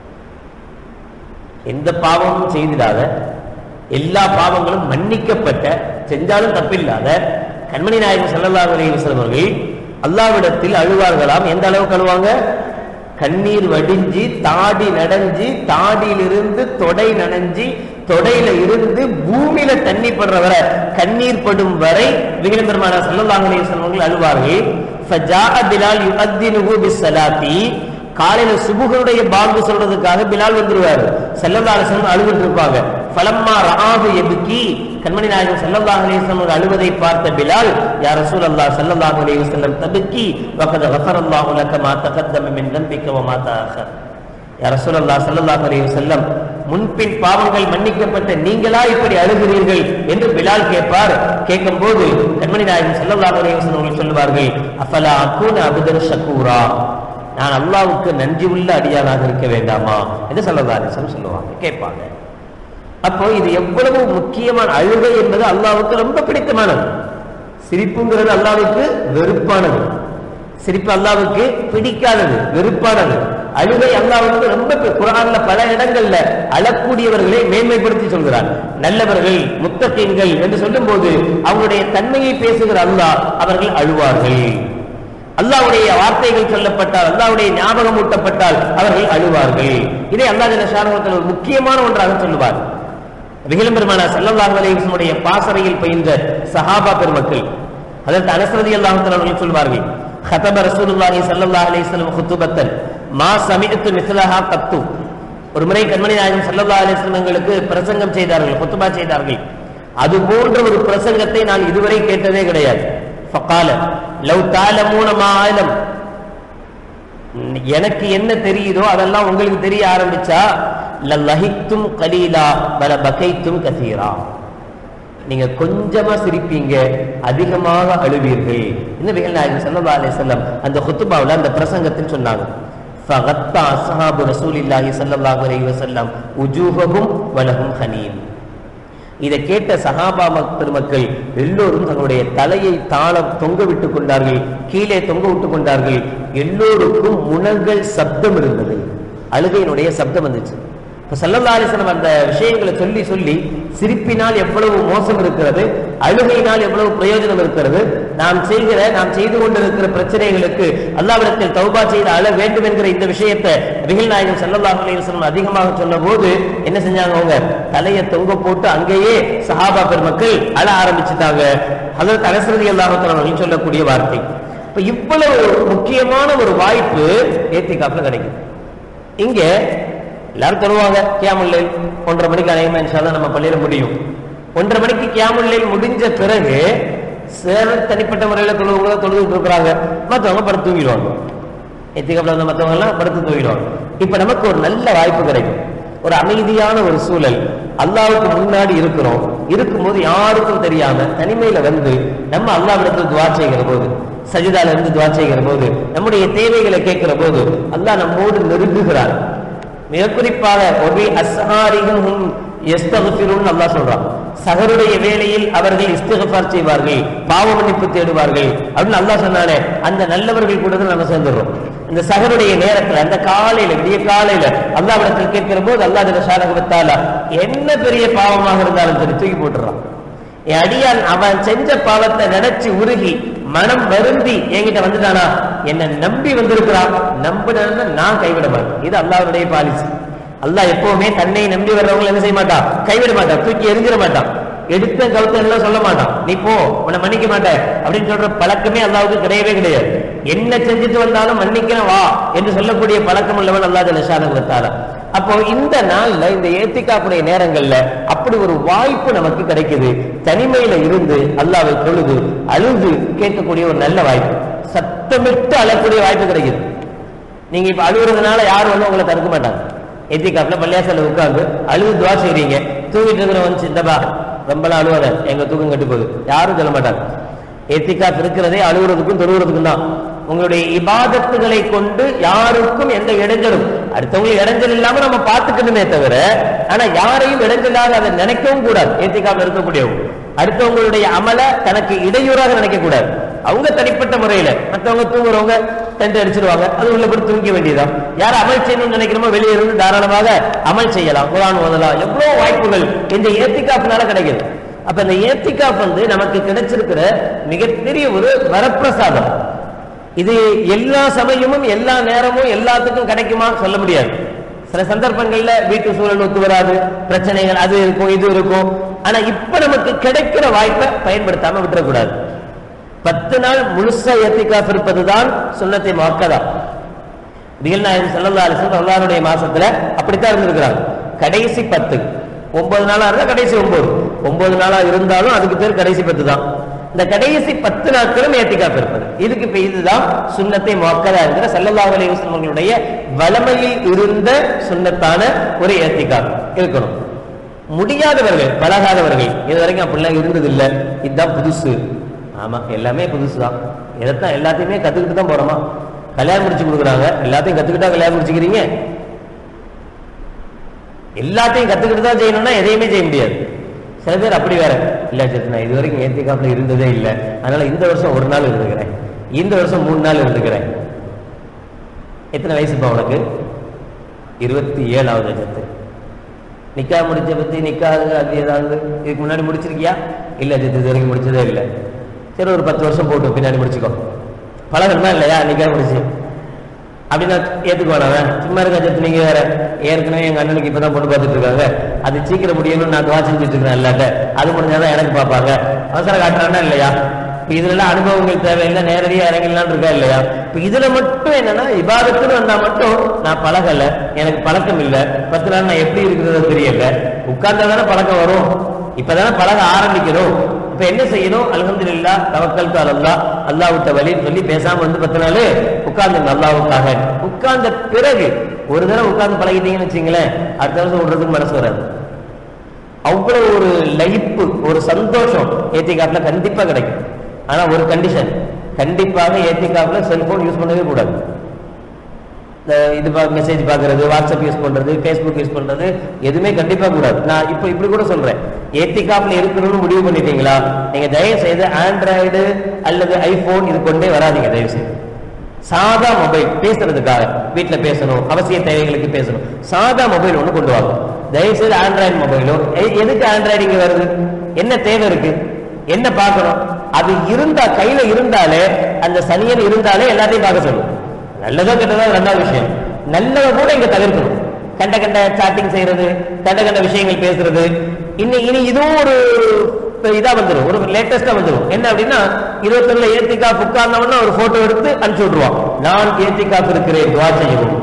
எந்த பாவமும் செய்திடாத எல்லா பாவங்களும் மன்னிக்கப்பட்ட செஞ்சாலும் தப்பில்லாத கண்மணி நாயகம் ஸல்லல்லாஹு அலைஹி வஸல்லம் அவர்கள் அல்லாவிடத்தில் அழுவார்களாம் எந்த அளவுக்கு அழுவாங்க கண்ணீர் வடிஞ்சு தாடி நடைஞ்சு தாடியிலிருந்து தொடை நனைஞ்சு தொடையில இருந்து பூமியில தண்ணி படுற வரை கண்ணீர் படும் வரை விகிதம் பெருமான ஸல்லல்லாஹு அலைஹி வஸல்லம் அவர்கள் அழுவார்கள் ஃபஜாஅ பிலால் யுஅத்தினுஹு பிஸ்ஸலாத்தி காலையில சுபுகளுடைய பாங்கு சொல்றதுக்காக பிலால் வந்துருவாரு செல்லல்லா அலிஸ்லம் அழுதுட்டு இருப்பாங்க ஃபலம்மா ரஆஹு எதுக்கி கண்மணி நாயகம் ஸல்லல்லாஹு அலைஹி வஸல்லம் அவர்கள் அழுவதை பார்த்த பிலால் யா ரசூலல்லாஹ் ஸல்லல்லாஹு அலைஹி வஸல்லம் தபக்கி வகத் கஃபரல்லாஹு லக மா தகத்தம மின் தம்பிக வ மா தஅخر யா ரசூலல்லாஹ் ஸல்லல்லாஹு அலைஹி வஸல்லம் முன்பின் பாவங்கள் மன்னிக்கப்பட்ட நீங்களா இப்படி அழுகிறீர்கள் என்று பிலால் கேட்பார் கேட்கும்போது கண்மணி நாயகம் ஸல்லல்லாஹு அலைஹி வஸல்லம் அவர்கள் சொல்வார்கள் அஃபலா அகூன அபுதர் ஷக்கூரா நான் அல்லாவுக்கு நன்றி உள்ள அடியானாக இருக்க வேண்டாமா என்று சொல்லதாரிசம் சொல்லுவாங்க கேட்பாங்க அப்போ இது எவ்வளவு முக்கியமான அழுகை என்பது அல்லாவுக்கு ரொம்ப பிடித்தமானது சிரிப்புங்கிறது அல்லாவுக்கு வெறுப்பானது சிரிப்பு அல்லாவுக்கு பிடிக்காதது வெறுப்பானது அழுகை அல்லாவுக்கு ரொம்ப பி- குர்ஆன்ல பல இடங்கள்ல அழக்கூடியவர்களை மேன்மைப்படுத்தி சொல்கிறார் நல்லவர்கள் முத்தகீன்கள் என்று சொல்லும்போது அவங்களுடைய தன்மையை பேசுகிற அல்லாஹ் அவர்கள் அழுவார்கள் அல்லாஹ்வுடைய வார்த்தைகள் சொல்லப்பட்டால் அல்லாஹ்வுடைய ஞாபகம் ஊட்டப்பட்டால் அவர்கள் அழுவார்கள் இதை அல்லாஹ் ஜல்ல ஷானஹு ஒரு முக்கியமான ஒன்றாக சொல்லுவார் விகிலம் பெருமானா ஸல்லல்லாஹு அலைஹி வஸல்லம் பாசறையில் பயின்ற சஹாபா பெருமக்கள் அதற்கு அனஸ்ரதி அல்லாஹர்கள் சொல்வார்கள் خطب رسول الله صلى الله عليه وسلم خطبة ما سمعت مثلها قط ஒரு முறை கண்மணி நாயகம் ஸல்லல்லாஹு அலைஹி வஸல்லம் எங்களுக்கு பிரசங்கம் செய்தார்கள் குத்துபா செய்தார்கள் அது போன்ற ஒரு பிரசங்கத்தை நான் இதுவரை கேட்டதே கிடையாது ஃபகால லவ் தாலமூன மா ஆலம் எனக்கு என்ன தெரியுதோ அதெல்லாம் உங்களுக்கு தெரிய ஆரம்பிச்சா லஹித்தும் கலீலா பல பகைத்தும் கசீரா நீங்க கொஞ்சமா சிரிப்பீங்க அதிகமாக அழுவீர்கள் இந்த வேல் நாயகம் ஸல்லல்லாஹு அலைஹி வஸல்லம் அந்த குத்துபாவுல அந்த பிரசங்கத்தில் சொன்னாங்க ஃபகத்தா அஸ்ஹாபு ரசூலில்லாஹி ஸல்லல்லாஹு அலைஹி வஸல்லம் உஜூஹஹும் வலஹும் ஹனீம் இதை கேட்ட சஹாபா மக்- பெருமக்கள் எல்லோரும் தங்களுடைய தலையை தாழ தொங்க விட்டுக் கொண்டார்கள் கீழே தொங்க விட்டுக் கொண்டார்கள் எல்லோருக்கும் முனங்கள் சப்தம் இருந்தது அழுகையினுடைய சப்தம் வந்துச்சு இப்ப சல்லல்லா அலிஸ்லாம் அந்த விஷயங்களை சொல்லி சொல்லி சிரிப்பினால் எவ்வளவு மோசம் இருக்கிறது அழுகையினால் எவ்வளவு பிரயோஜனம் இருக்கிறது நாம் செய்கிற நாம் செய்து கொண்டிருக்கிற பிரச்சனைகளுக்கு அல்லாவிடத்தில் தௌபா செய்து அழ வேண்டும் என்கிற இந்த விஷயத்தை நபிகள் நாயகம் ஸல்லல்லாஹு அலைஹி வஸல்லம் அதிகமாக சொன்ன போது என்ன செஞ்சாங்க அவங்க தலையை தொங்க போட்டு அங்கேயே சஹாபா பெருமக்கள் அழ ஆரம்பிச்சுட்டாங்க அதற்கு அரசரதி அல்லாஹ் சொல்லக்கூடிய வார்த்தை இப்ப இவ்வளவு முக்கியமான ஒரு வாய்ப்பு ஏத்திகாப்ல கிடைக்கும் இங்க எல்லாரும் தருவாங்க கியாமுல்லை ஒன்றரை மணிக்கு அநேகமா இன்ஷால்லா நம்ம பள்ளியில முடியும் ஒன்றரை மணிக்கு கியாமுல்லை முடிஞ்ச பிறகு சில தனிப்பட்ட முறையில தொழுவங்கள தொழுதுட்டு இருக்கிறாங்க மற்றவங்க படுத்து தூங்கிடுவாங்க எத்திகப்பில் வந்த மற்றவங்க எல்லாம் படுத்து தூங்கிடுவாங்க இப்ப நமக்கு ஒரு நல்ல வாய்ப்பு கிடைக்கும் ஒரு அமைதியான ஒரு சூழல் அல்லாவுக்கு முன்னாடி இருக்கிறோம் இருக்கும்போது யாருக்கும் தெரியாம தனிமையில வந்து நம்ம அல்லாவிடத்தில் துவா செய்கிற போது சஜிதால இருந்து துவா செய்கிற போது நம்முடைய தேவைகளை கேட்கிற போது அல்லாஹ் நம்மோடு நெருங்குகிறார் மிக குறிப்பாக ஒபி அஸ்ஹாரிகும் எஸ்தகுஃபிருன்னு அல்லாஹ் சொல்றான் சகருடைய வேளையில் அவர்கள் இஸ்திகஃபார் செய்வார்கள் பாவ மன்னிப்பு தேடுவார்கள் அப்படின்னு அல்லாஹ் சொன்னானே அந்த நல்லவர்கள் கூட தான் நம்ம சேர்ந்துடுறோம் இந்த சகருடைய நேரத்துல அந்த காலையில விடிய காலையில அல்லாவிடத்தில் கேட்கிற போது அல்லாஹ் ஷாரகத்தால என்ன பெரிய பாவமாக இருந்தாலும் சரி தூக்கி போட்டுறான் என் அடியான் அவன் செஞ்ச பாவத்தை நினைச்சு உருகி மனம் வருந்தி என்கிட்ட வந்துட்டானா என்ன நம்பி வந்திருக்கிறான் நம்பினா நான் கைவிட மாட்டேன் இது அல்லாஹ்வுடைய பாலிசி அல்லாஹ் எப்பவுமே தன்னை நம்பி வர்றவங்களை என்ன செய்ய மாட்டான் கைவிட மாட்டான் தூக்கி எரிஞ்சிட மாட்டான் எடுத்த கழுத்தை எல்லாம் சொல்ல மாட்டான் நீ போ உன்னை மன்னிக்க மாட்டேன் அப்படின்னு சொல்ற பழக்கமே அல்லாவுக்கு கிடையவே கிடையாது என்ன செஞ்சுட்டு வந்தாலும் மன்னிக்கிறேன் வா என்று சொல்லக்கூடிய பழக்கம் உள்ளவன் அல்லாஹ் நிஷானு வத்தால அப்போ இந்த நாள்ல இந்த ஏத்திக்காப்புடைய நேரங்கள்ல அப்படி ஒரு வாய்ப்பு நமக்கு கிடைக்குது தனிமையில இருந்து அல்லாவை தொழுது அழுது கேட்கக்கூடிய ஒரு நல்ல வாய்ப்பு சத்தமிட்டு அழக்கூடிய வாய்ப்பு கிடைக்குது நீங்க இப்ப அழுகுறதுனால யாரும் வந்து உங்களை தடுக்க மாட்டாங்க எத்திகாப்ல பள்ளியாசல உட்கார்ந்து அழுது துவா செய்றீங்க தூங்கிட்டு இருக்கிற வந்து சிந்தபா ரொம்பலாம் அழுவாத எங்க தூக்கம் கட்டு போகுது யாரும் சொல்ல மாட்டாங்க எத்திகாப் இருக்கிறதே அழுகுறதுக்கும் தொழுகிறதுக்கும் தான் உங்களுடைய இபாதத்துகளை கொண்டு யாருக்கும் எந்த இடைஞ்சலும் அடுத்தவங்களுக்கு இடைஞ்சல் இல்லாம நம்ம பார்த்துக்கணுமே தவிர ஆனா யாரையும் இடைஞ்சலாக அதை நினைக்கவும் கூடாது ஏத்திக்காம இருக்கக்கூடியவங்க அடுத்தவங்களுடைய அமல தனக்கு இடையூறாக நினைக்க கூடாது அவங்க தனிப்பட்ட முறையில மற்றவங்க தூங்குறவங்க டென்ட் அடிச்சிருவாங்க அது உள்ள போய் தூங்க வேண்டியதான் யார் அமல் செய்யணும்னு நினைக்கிறோமோ வெளியே இருந்து தாராளமாக அமல் செய்யலாம் குரான் ஓதலாம் எவ்வளவு வாய்ப்புகள் இந்த ஏத்திகாப்புனால கிடைக்குது அப்ப இந்த ஏத்திகாப் வந்து நமக்கு கிடைச்சிருக்கிற மிகப்பெரிய ஒரு வரப்பிரசாதம் இது எல்லா சமயமும் எல்லா நேரமும் எல்லாத்துக்கும் கிடைக்குமா சொல்ல முடியாது சில சந்தர்ப்பங்கள்ல வீட்டு சூழல் ஒத்து வராது பிரச்சனைகள் அது இருக்கும் இது இருக்கும் ஆனா இப்ப நமக்கு கிடைக்கிற வாய்ப்பை பயன்படுத்தாம விட்டுறக்கூடாது பத்து நாள் முழுசா ஏத்திக்காப் இருப்பதுதான் சுண்ணத்தை மாக்கதா திகழ் நாயகம் செல்லல்லா அலிசன் அல்லாருடைய மாசத்துல அப்படித்தான் இருந்திருக்கிறாங்க கடைசி பத்து ஒன்பது நாளா இருந்தா கடைசி ஒன்பது ஒன்பது நாளா இருந்தாலும் அதுக்கு பேர் கடைசி பத்து தான் இந்த கடைசி பத்து நாட்களும் ஏத்திக்காப் இருப்பது இதுக்கு இப்ப இதுதான் சுண்ணத்தை மாக்கதா என்கிற சல்லல்லாஹு அலைஹி வஸல்லம் அவர்களுடைய வளமையில் இருந்த சுண்ணத்தான ஒரு ஏத்திக்காப் இருக்கணும் முடியாதவர்கள் பழகாதவர்கள் இது வரைக்கும் அப்படிலாம் இருந்தது இல்ல இதுதான் புதுசு ஆமா எல்லாமே புதுசு தான் இதைத்தான் எல்லாத்தையுமே கத்துக்கிட்டு தான் போறோமா கல்யாணம் முடிச்சு கொடுக்குறாங்க எல்லாத்தையும் கத்துக்கிட்டா கல்யாணம் முடிச்சுக்கிறீங்க எல்லாத்தையும் கத்துக்கிட்டு தான் செய்யணும்னா எதையுமே செய்ய முடியாது சில பேர் அப்படி வேற இல்ல சரி நான் இது வரைக்கும் ஏத்திக்காப்புல இருந்ததே இல்லை அதனால இந்த வருஷம் ஒரு நாள் இருந்துக்கிறேன் இந்த வருஷம் மூணு நாள் இருந்துக்கிறேன் எத்தனை வயசுப்பா உனக்கு இருபத்தி ஏழாவது வருஷத்து நிக்கா முடிச்ச பத்தி நிக்காது அது ஏதாவது இதுக்கு முன்னாடி முடிச்சிருக்கியா இல்ல ஜித்து இது வரைக்கும் முடிச்சதே இல்லை சரி ஒரு பத்து வருஷம் போட்டு பின்னாடி முடிச்சுக்கோ பழகணுமா இல்லையா நிக்கா முடிச்சு அப்படின்னு ஏத்துக்குவான் அவன் சும்மா இருக்க ஜத்து நீங்க வேற ஏற்கனவே எங்க அண்ணனுக்கு இப்பதான் பொண்ணு பார்த்துட்டு இருக்காங்க அது சீக்கிரம் முடியணும்னு நான் துவா செஞ்சுட்டு இருக்கிறேன் இல்லாட்ட அது முடிஞ்சாதான் எனக்கு பார்ப்பாங்க அவசரம் காட்டுறானா இல்லையா இப்ப இதுல எல்லாம் அனுபவங்கள் தேவையில்லை நேரடியா இறங்கலாம் இருக்கா இல்லையா இப்ப இதுல மட்டும் என்னன்னா இபாதத்துன்னு வந்தா மட்டும் நான் பழகல எனக்கு பழக்கம் இல்ல பத்து நாள் நான் எப்படி இருக்கிறது தெரியல உட்கார்ந்தா தானே பழக்கம் வரும் இப்பதானே பழக ஆரம்பிக்கணும் இப்ப என்ன செய்யணும் அல்ஹம்துலில்லா தவக்கல் தால் அல்லா அல்லாஹ்வுத்த வழின்னு சொல்லி பேசாம வந்து பத்து நாள் உட்கார்ந்து அல்லாஹ்வுக்காக உட்கார்ந்த பிறகு ஒரு தடவை உட்கார்ந்து பழகிட்டீங்கன்னு வச்சுங்களேன் அடுத்த வருஷம் விடுறதுக்கு மனசு வராது அவ்வளவு ஒரு லயிப்பு ஒரு சந்தோஷம் ஏத்திகாப்ல கண்டிப்பா கிடைக்கும் ஆனா ஒரு கண்டிஷன் கண்டிப்பாக ஏத்திகாப்ல செல்போன் யூஸ் பண்ணவே கூடாது இந்த இது மெசேஜ் பார்க்கறது வாட்ஸ்அப் யூஸ் பண்றது ஃபேஸ்புக் யூஸ் பண்றது எதுவுமே கண்டிப்பா கூடாது நான் இப்போ இப்படி கூட சொல்றேன் ஏத்திகாப்ல இருக்கணும்னு முடிவு பண்ணிட்டீங்களா நீங்க தயவு செய்து ஆண்ட்ராய்டு அல்லது ஐபோன் இது கொண்டே வராதீங்க தயவு செய்து சாதா மொபைல் பேசுறதுக்காக வீட்ல பேசணும் அவசிய தேவைகளுக்கு பேசணும் சாதா மொபைல் ஒன்று கொண்டு வாங்க தயவு செய்து ஆண்ட்ராய்டு மொபைலோ எ- எதுக்கு ஆண்ட்ராய்டு இங்க வருது என்ன தேவை இருக்கு என்ன பார்க்கணும் அது இருந்தா கையில இருந்தாலே அந்த சனியன் இருந்தாலே எல்லாத்தையும் பார்க்க சொல்லும் நல்லதோ கெட்டதோ அது ரெண்டாவது விஷயம் நல்லதை கூட இங்க தவிர்க்கணும் கண்ட கண்ட சாட்டிங் செய்யறது கண்ட கண்ட விஷயங்கள் பேசுறது இன்னி இனி இதுவும் ஒரு இப்ப இதா வந்துடும் ஒரு லேட்டஸ்டா வந்துடும் என்ன அப்படின்னா இருபத்தொன்னுல ஏத்திக்கா உட்கார்ந்தவொன்னா ஒரு போட்டோ எடுத்து அனுப்பிச்சு விட்டுருவான் நான் ஏத்திக்கா இருக்கிறேன் துவா செய்யவும்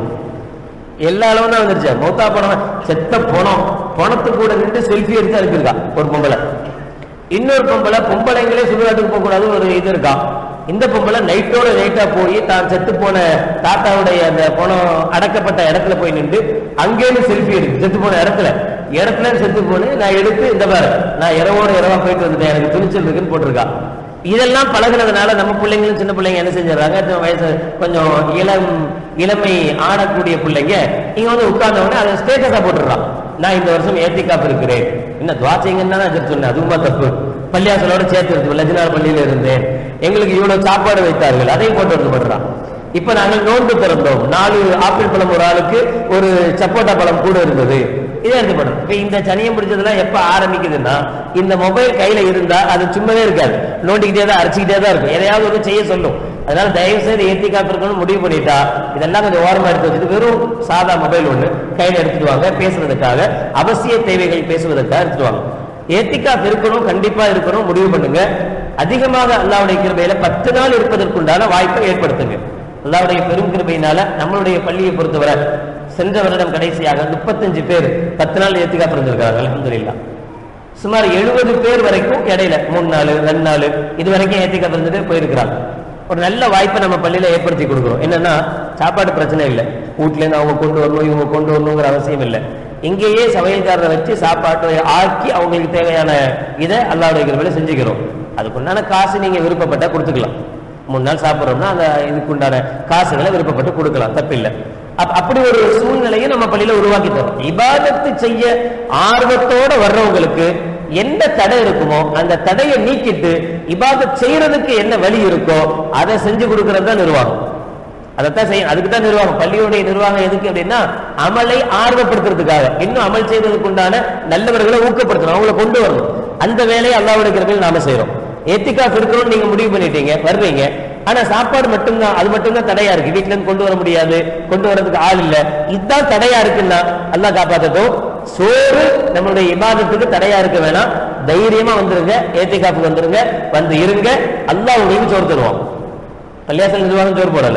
எல்லா அளவும் தான் வந்துருச்சு மௌத்தா பணம் செத்த பணம் பணத்துக்கு கூட நின்று செல்ஃபி எடுத்து அனுப்பியிருக்கா ஒரு பொம்பளை இன்னொரு பொம்பளை பொம்பளைங்களே சுடுகாட்டுக்கு போக கூடாது ஒரு இது இருக்கா இந்த பொம்பளை நைட்டோட நைட்டா போய் தான் செத்து போன தாத்தாவுடைய அந்த பணம் அடக்கப்பட்ட இடத்துல போய் நின்று அங்கேயிருந்து செல்ஃபி எடுக்கு செத்து போன இடத்துல இடத்துல செத்து போன நான் எடுத்து இந்த பாரு நான் இரவோட இரவா போயிட்டு வந்துட்டேன் எனக்கு துணிச்சல் இருக்குன்னு போட்டிருக்கா இதெல்லாம் பழகுனதுனால நம்ம பிள்ளைங்களும் சின்ன பிள்ளைங்க என்ன செஞ்சிடறாங்க இந்த வயசு கொஞ்சம் இளம் இளமை ஆடக்கூடிய பிள்ளைங்க இங்க வந்து உட்கார்ந்த உடனே அதை ஸ்டேட்டஸா போட்டுடுறான் நான் இந்த வருஷம் ஏத்திக்காப்பு இருக்கிறேன் என்ன துவாச்சைங்கன்னு தான் நான் சொன்னேன் அதுவுமா தப்பு பள்ளியாசலோட சேர்த்து இருக்கு லஜினார் பள்ளியில இருந்தேன் எங்களுக்கு இவ்வளவு சாப்பாடு வைத்தார்கள் அதையும் போட்டு வந்து போடுறான் இப்ப நாங்கள் நோன்பு திறந்தோம் நாலு ஆப்பிள் பழம் ஒரு ஆளுக்கு ஒரு சப்போட்டா பழம் கூட இருந்தது இதை எடுத்து பண்ணும் இப்ப இந்த சனியம் பிடிச்சதெல்லாம் எப்ப ஆரம்பிக்குதுன்னா இந்த மொபைல் கையில இருந்தா அது சும்மாவே இருக்காது நோண்டிக்கிட்டே தான் அரைச்சிக்கிட்டே தான் இருக்கும் எதையாவது ஒன்று செய்ய சொல்லும் அதனால தயவு செய்து ஏத்தி காப்பிருக்கணும்னு முடிவு பண்ணிட்டா இதெல்லாம் கொஞ்சம் ஓரமா எடுத்து வச்சுட்டு வெறும் சாதா மொபைல் ஒண்ணு கையில எடுத்துட்டு வாங்க பேசுறதுக்காக அவசிய தேவைகள் பேசுவதற்காக எடுத்துட்டு வாங்க ஏத்திக்காப் இருக்கணும் கண்டிப்பா இருக்கணும் முடிவு பண்ணுங்க அதிகமாக அல்லாவுடைய கிருபையில பத்து நாள் இருப்பதற்குண்டான வாய்ப்பை ஏற்படுத்துங்க அல்லாவுடைய பெரும் கிருபையினால நம்மளுடைய பள்ளியை பொறுத்தவரை சென்ற வருடம் கடைசியாக முப்பத்தஞ்சு பேர் பத்து நாள் ஏத்திக்காப் இருந்திருக்காங்க அலமதுல்லா சுமார் எழுபது பேர் வரைக்கும் இடையில மூணு நாள் ரெண்டு நாள் இது வரைக்கும் ஏத்திக்காப் இருந்துட்டு போயிருக்கிறாங்க ஒரு நல்ல வாய்ப்பை நம்ம பள்ளியில ஏற்படுத்தி கொடுக்குறோம் என்னன்னா சாப்பாடு பிரச்சனை இல்லை வீட்ல இருந்து அவங்க கொண்டு வரணும் இவங்க கொண்டு வரணுங்கிற அவசியம் இல்லை இங்கேயே சமையல்காரரை வச்சு சாப்பாட்டை ஆக்கி அவங்களுக்கு தேவையான இதை அல்லாவுடைய கிருபையில செஞ்சுக்கிறோம் அதுக்குண்டான காசு நீங்க விருப்பப்பட்டா கொடுத்துக்கலாம் மூணு நாள் சாப்பிட்றோம்னா அந்த இதுக்குண்டான காசுகளை விருப்பப்பட்டு கொடுக்கலாம் தப்பில்லை அப்ப அப்படி ஒரு சூழ்நிலையை நம்ம பள்ளியில உருவாக்கி தரோம் இபாதத்து செய்ய ஆர்வத்தோட வர்றவங்களுக்கு எந்த தடை இருக்குமோ அந்த தடையை நீக்கிட்டு இபாதத் செய்யறதுக்கு என்ன வழி இருக்கோ அதை செஞ்சு கொடுக்கறது தான் நிர்வாகம் அதைத்தான் செய்ய அதுக்கு தான் நிர்வாகம் பள்ளியுடைய நிர்வாகம் எதுக்கு அப்படின்னா அமலை ஆர்வப்படுத்துறதுக்காக இன்னும் அமல் செய்வதற்கு உண்டான நல்லவர்களை ஊக்கப்படுத்தணும் அவங்கள கொண்டு வரணும் அந்த வேலையை அல்லாவுடைய கிருபையில் நாம செய்யறோம் ஏத்திக்காஃப் இருக்கணும்னு நீங்க முடிவு பண்ணிட்டீங்க வர்றீங்க ஆனா சாப்பாடு மட்டும்தான் அது மட்டும்தான் தடையா இருக்கு வீட்டுல இருந்து கொண்டு வர முடியாது கொண்டு வரதுக்கு ஆள் இல்ல இதுதான் தடையா இருக்குன்னா அல்லாஹ் காப்பாத்தட்டும் சோறு நம்மளுடைய இபாதத்துக்கு தடையா இருக்க வேணாம் தைரியமா வந்துருங்க ஏத்திக்காப்புக்கு வந்துருங்க வந்து இருங்க அல்லாஹ் உங்களுக்கு சோறு தருவான் கல்யாசல் நிர்வாகம் சோறு போடல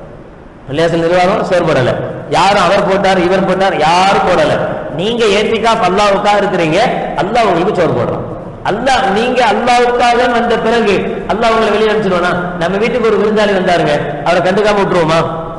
கல்யாசல் நிர்வாகம் சோறு போடல யாரும் அவர் போட்டார் இவர் போட்டார் யாரும் போடல நீங்க ஏத்திக்காப் அல்லாவுக்காக இருக்கிறீங்க அல்லாஹ் உங்களுக்கு சோறு போடுறான் அல்லாஹ் நீங்க அல்லாவுக்காக வந்த பிறகு அல்லாஹ் உங்களை வெளியே அனுப்பிச்சிருவானா நம்ம வீட்டுக்கு ஒரு விருந்தாளி வந்தாருங்க அவரை கண்டுக்காம விட்டுருவோமா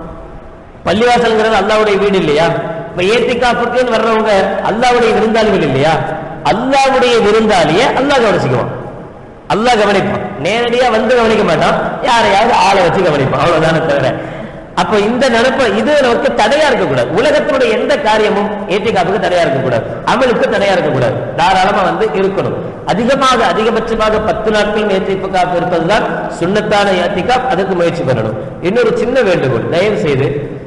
பள்ளிவாசல்ங்கிறது அல்லாவுடைய வீடு இல்லையா இப்ப ஏத்திக்காப்புக்குன்னு வர்றவங்க அல்லாவுடைய விருந்தாளிகள் இல்லையா அல்லாவுடைய விருந்தாளிய அல்லாஹ் கவனிச்சுக்குவான் அல்லாஹ் கவனிப்பான் நேரடியா வந்து கவனிக்க மாட்டான் யாரையாவது ஆளை வச்சு கவனிப்பான் அவ்வளவுதானே தவிர அப்ப இந்த நினைப்பு இது நமக்கு தடையா இருக்கக்கூடாது உலகத்தினுடைய எந்த காரியமும் ஏத்திகாப்புக்கு தடையா இருக்கக்கூடாது அமலுக்கு தடையா இருக்கக்கூடாது தாராளமா வந்து இருக்கணும் அதிகமாக அதிகபட்சமாக பத்து நாட்கள் ஏத்திகாப்பு இருப்பதுதான் சுண்ணத்தான ஏத்திகாப் அதுக்கு முயற்சி பண்ணணும் இன்னொரு சின்ன வேண்டுகோள் தயவு செய்து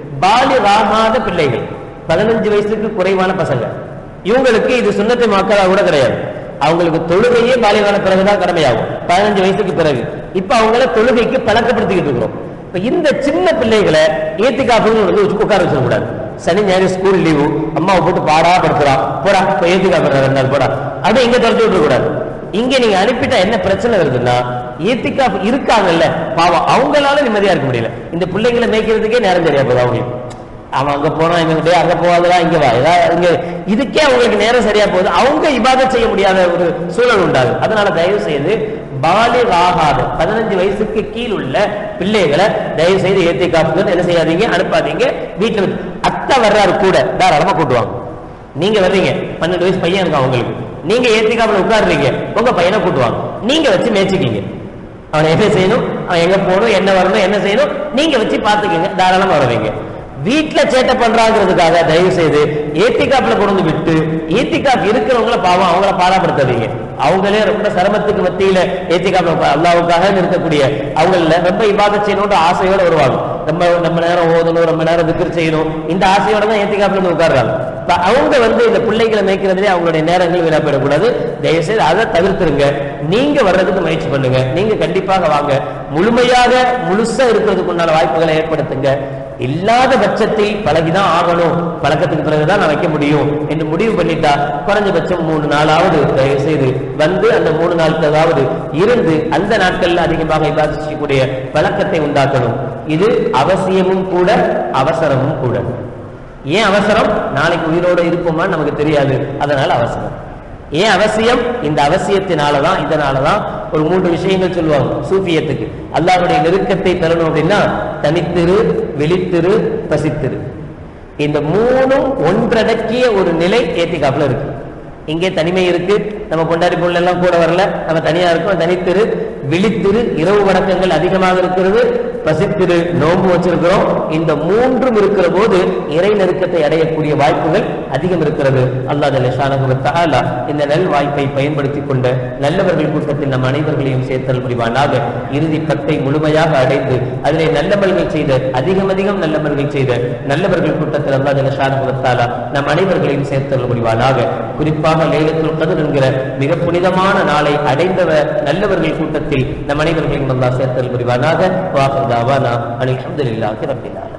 பாலிகாகாத பிள்ளைகள் பதினஞ்சு வயசுக்கு குறைவான பசங்க இவங்களுக்கு இது சுண்ணத்தை மாக்கதா கூட கிடையாது அவங்களுக்கு தொழுகையே பாலியமான பிறகுதான் கடமையாகும் பதினஞ்சு வயசுக்கு பிறகு இப்ப அவங்கள தொழுகைக்கு பழக்கப்படுத்திக்கிட்டு இருக்கிறோம் இப்ப இந்த சின்ன பிள்ளைகளை ஏத்திக்காப்புன்னு வந்து வச்சு உட்கார வச்சிடக்கூடாது சனி ஞாயிறு ஸ்கூல் லீவு அம்மாவை போட்டு பாடா படுத்துறான் போடா இப்போ ஏத்திக்காப்பு ரெண்டு நாள் போடா அப்படியே இங்க துரத்தி விட்டுற கூடாது இங்க நீங்க அனுப்பிட்டா என்ன பிரச்சனை வருதுன்னா ஏத்திக்காப் இருக்காங்கல்ல பாவம் அவங்களால நிம்மதியா இருக்க முடியல இந்த பிள்ளைங்களை மேய்க்கிறதுக்கே நேரம் தெரியாது போகுது அவங்களுக்கு அவன் அங்க போனா இவங்க டேய் அங்க போகாதடா இங்க வா ஏதாவது இங்க இதுக்கே அவங்களுக்கு நேரம் சரியா போகுது அவங்க இபாதத் செய்ய முடியாத ஒரு சூழல் உண்டாகும் அதனால தயவு செய்து பாலிக் ஆகாத பதினஞ்சு வயசுக்கு கீழ் உள்ள பிள்ளைகளை தயவு செய்து ஏத்தி காப்புக்கு என்ன செய்யாதீங்க அனுப்பாதீங்க வீட்டுல வச்சு- அத்தை வர்றாரு கூட தாராளமா கூட்டுவாங்க நீங்க வர்றீங்க பன்னெண்டு வயசு பையன் இருக்கான் உங்களுக்கு நீங்க ஏத்திக்காப்புல உட்காருறீங்க உங்க பையனை கூட்டுவாங்க நீங்க வச்சு மேய்ச்சிக்கிங்க அவன் என்ன செய்யணும் அவன் எங்க போகணும் என்ன வரணும் என்ன செய்யணும் நீங்க வச்சு பாத்துக்கீங்க தாராளமா வருவீங்க வீட்டுல சேட்டை பண்றாங்கிறதுக்காக தயவு செய்து ஏத்திக்காப்புல கொண்டு வந்து விட்டு ஏத்திக்காப் இருக்கிறவங்கள பாவம் அவங்கள பாடாப்படுத்தாதீங்க அவங்களே ரொம்ப சிரமத்துக்கு மத்தியில ஏத்திக்காப்புல அல்லாவுக்காக இருக்கக்கூடிய அவங்கள ரொம்ப இபாதத் செய்யணும்ன்ற ஆசையோட வருவாங்க ரொம்ப நம்ம நேரம் ஓதணும் ரொம்ப நேரம் திக்கர் செய்யணும் இந்த ஆசையோட தான் ஏத்திக்காப்புல வந்து உட்கார்றாங்க இப்ப அவங்க வந்து இந்த பிள்ளைகளை மேய்க்கிறதுலே அவங்களுடைய நேரங்கள் வீணா போயிடக்கூடாது தயவு செய்து அதை தவிர்த்துருங்க நீங்க வர்றதுக்கு முயற்சி பண்ணுங்க நீங்க கண்டிப்பாக வாங்க முழுமையாக முழுசா இருக்கிறதுக்கு உண்டான வாய்ப்புகளை ஏற்படுத்துங்க இல்லாத பட்சத்தில் பழகிதான் ஆகணும் பழக்கத்துக்கு பிறகுதான் நான் வைக்க முடியும் என்று முடிவு பண்ணிட்டா குறைஞ்சபட்சம் மூணு நாளாவது தயவு செய்து வந்து அந்த மூணு நாட்களாவது இருந்து அந்த நாட்கள்ல அதிகமாக விவாதிக்கக்கூடிய பழக்கத்தை உண்டாக்கணும் இது அவசியமும் கூட அவசரமும் கூட ஏன் அவசரம் நாளைக்கு உயிரோட இருப்போமா நமக்கு தெரியாது அதனால அவசரம் ஏன் அவசியம் இந்த அவசியத்தினாலதான் இதனாலதான் ஒரு மூன்று விஷயங்கள் சொல்லுவாங்க சூஃபியத்துக்கு அல்லாஹ்வுடைய நெருக்கத்தை பெறணும் அப்படின்னா தனித்திரு வெளித்திரு பசித்திரு இந்த மூணும் ஒன்றடக்கிய ஒரு நிலை ஏத்திக்காப்புல இருக்கு இங்கே தனிமை இருக்கு நம்ம கொண்டாடி பொருள் எல்லாம் கூட வரல நம்ம தனியா இருக்கோம் தனித்திரு விழித்திரு இரவு வணக்கங்கள் அதிகமாக இருக்கிறது பசித்திரு நோன்பு வச்சிருக்கிறோம் இந்த மூன்றும் இருக்கிற போது இறை நெருக்கத்தை அடையக்கூடிய வாய்ப்புகள் அதிகம் இருக்கிறது அல்லாஹ் ஜல்ல தஆலா இந்த நல் வாய்ப்பை பயன்படுத்தி கொண்ட நல்லவர்கள் கூட்டத்தில் நம் அனைவர்களையும் சேர்த்தல் புரிவானாக இறுதி பத்தை முழுமையாக அடைந்து அதிலே நல்லமல்கள் செய்த அதிகம் அதிகம் நல்லமல்கள் செய்த நல்லவர்கள் கூட்டத்தில் அல்லாஹ் ஜல்ல தஆலா நம் அனைவர்களையும் சேர்த்தல் புரிவானாக குறிப்பாக லைலத்துல் கத்ர் என்கிற மிக புனிதமான நாளை அடைந்தவ நல்லவர்கள் கூட்டத்தில் நம் அனைவர்களையும் அல்லாஹ் சேர்த்தல் புரிவானாக வாஹர் தாவானா அல்ஹம்துலில்லாஹி ரப்பில் ஆலமீன்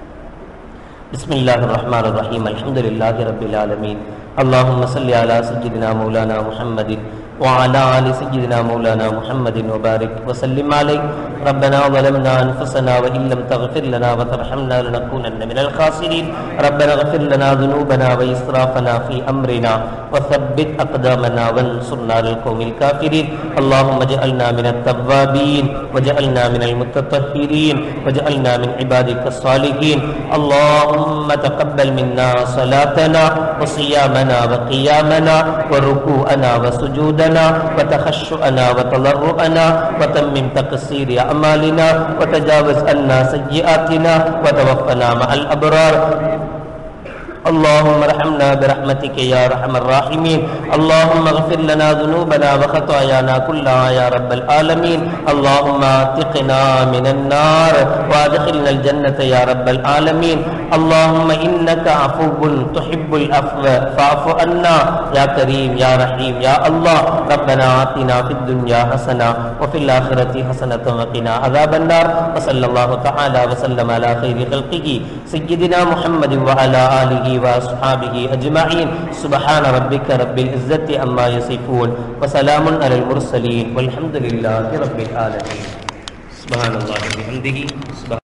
بسم الله الرحمن الرحيم الحمد لله رب العالمين اللهم صل على سيدنا مولانا محمد وعلى آل سيدنا مولانا محمد وبارك وسلم عليه ربنا ظلمنا أنفسنا وإن لم تغفر لنا وترحمنا لنكونن من الخاسرين ربنا اغفر لنا ذنوبنا وإسرافنا في أمرنا وثبت أقدامنا وانصرنا على القوم الكافرين اللهم اجعلنا من التوابين واجعلنا من المتطهرين واجعلنا من عبادك الصالحين اللهم تقبل منا صلاتنا وصيامنا وقيامنا وركوعنا وسجودنا وتخشعنا وتضرعنا وتمم تقصير أعمالنا وتجاوز عنا سيئاتنا وتوفنا مع الأبرار اللهم ارحمنا برحمتك يا ارحم الراحمين اللهم اغفر لنا ذنوبنا وخطايانا كلها يا رب العالمين اللهم اعتقنا من النار وادخلنا الجنة يا رب العالمين اللهم انك عفو تحب العفو فاعف عنا يا كريم يا رحيم يا الله ربنا آتنا في الدنيا حسنة وفي الآخرة حسنة وقنا عذاب النار وصلى الله تعالى وسلم على خير خلقه سيدنا محمد وعلى آله وأصحابه أجمعين سبحان ربك رب العزة عما يصفون وسلام على المرسلين والحمد لله رب العالمين سبحان الله وبحمده سبحان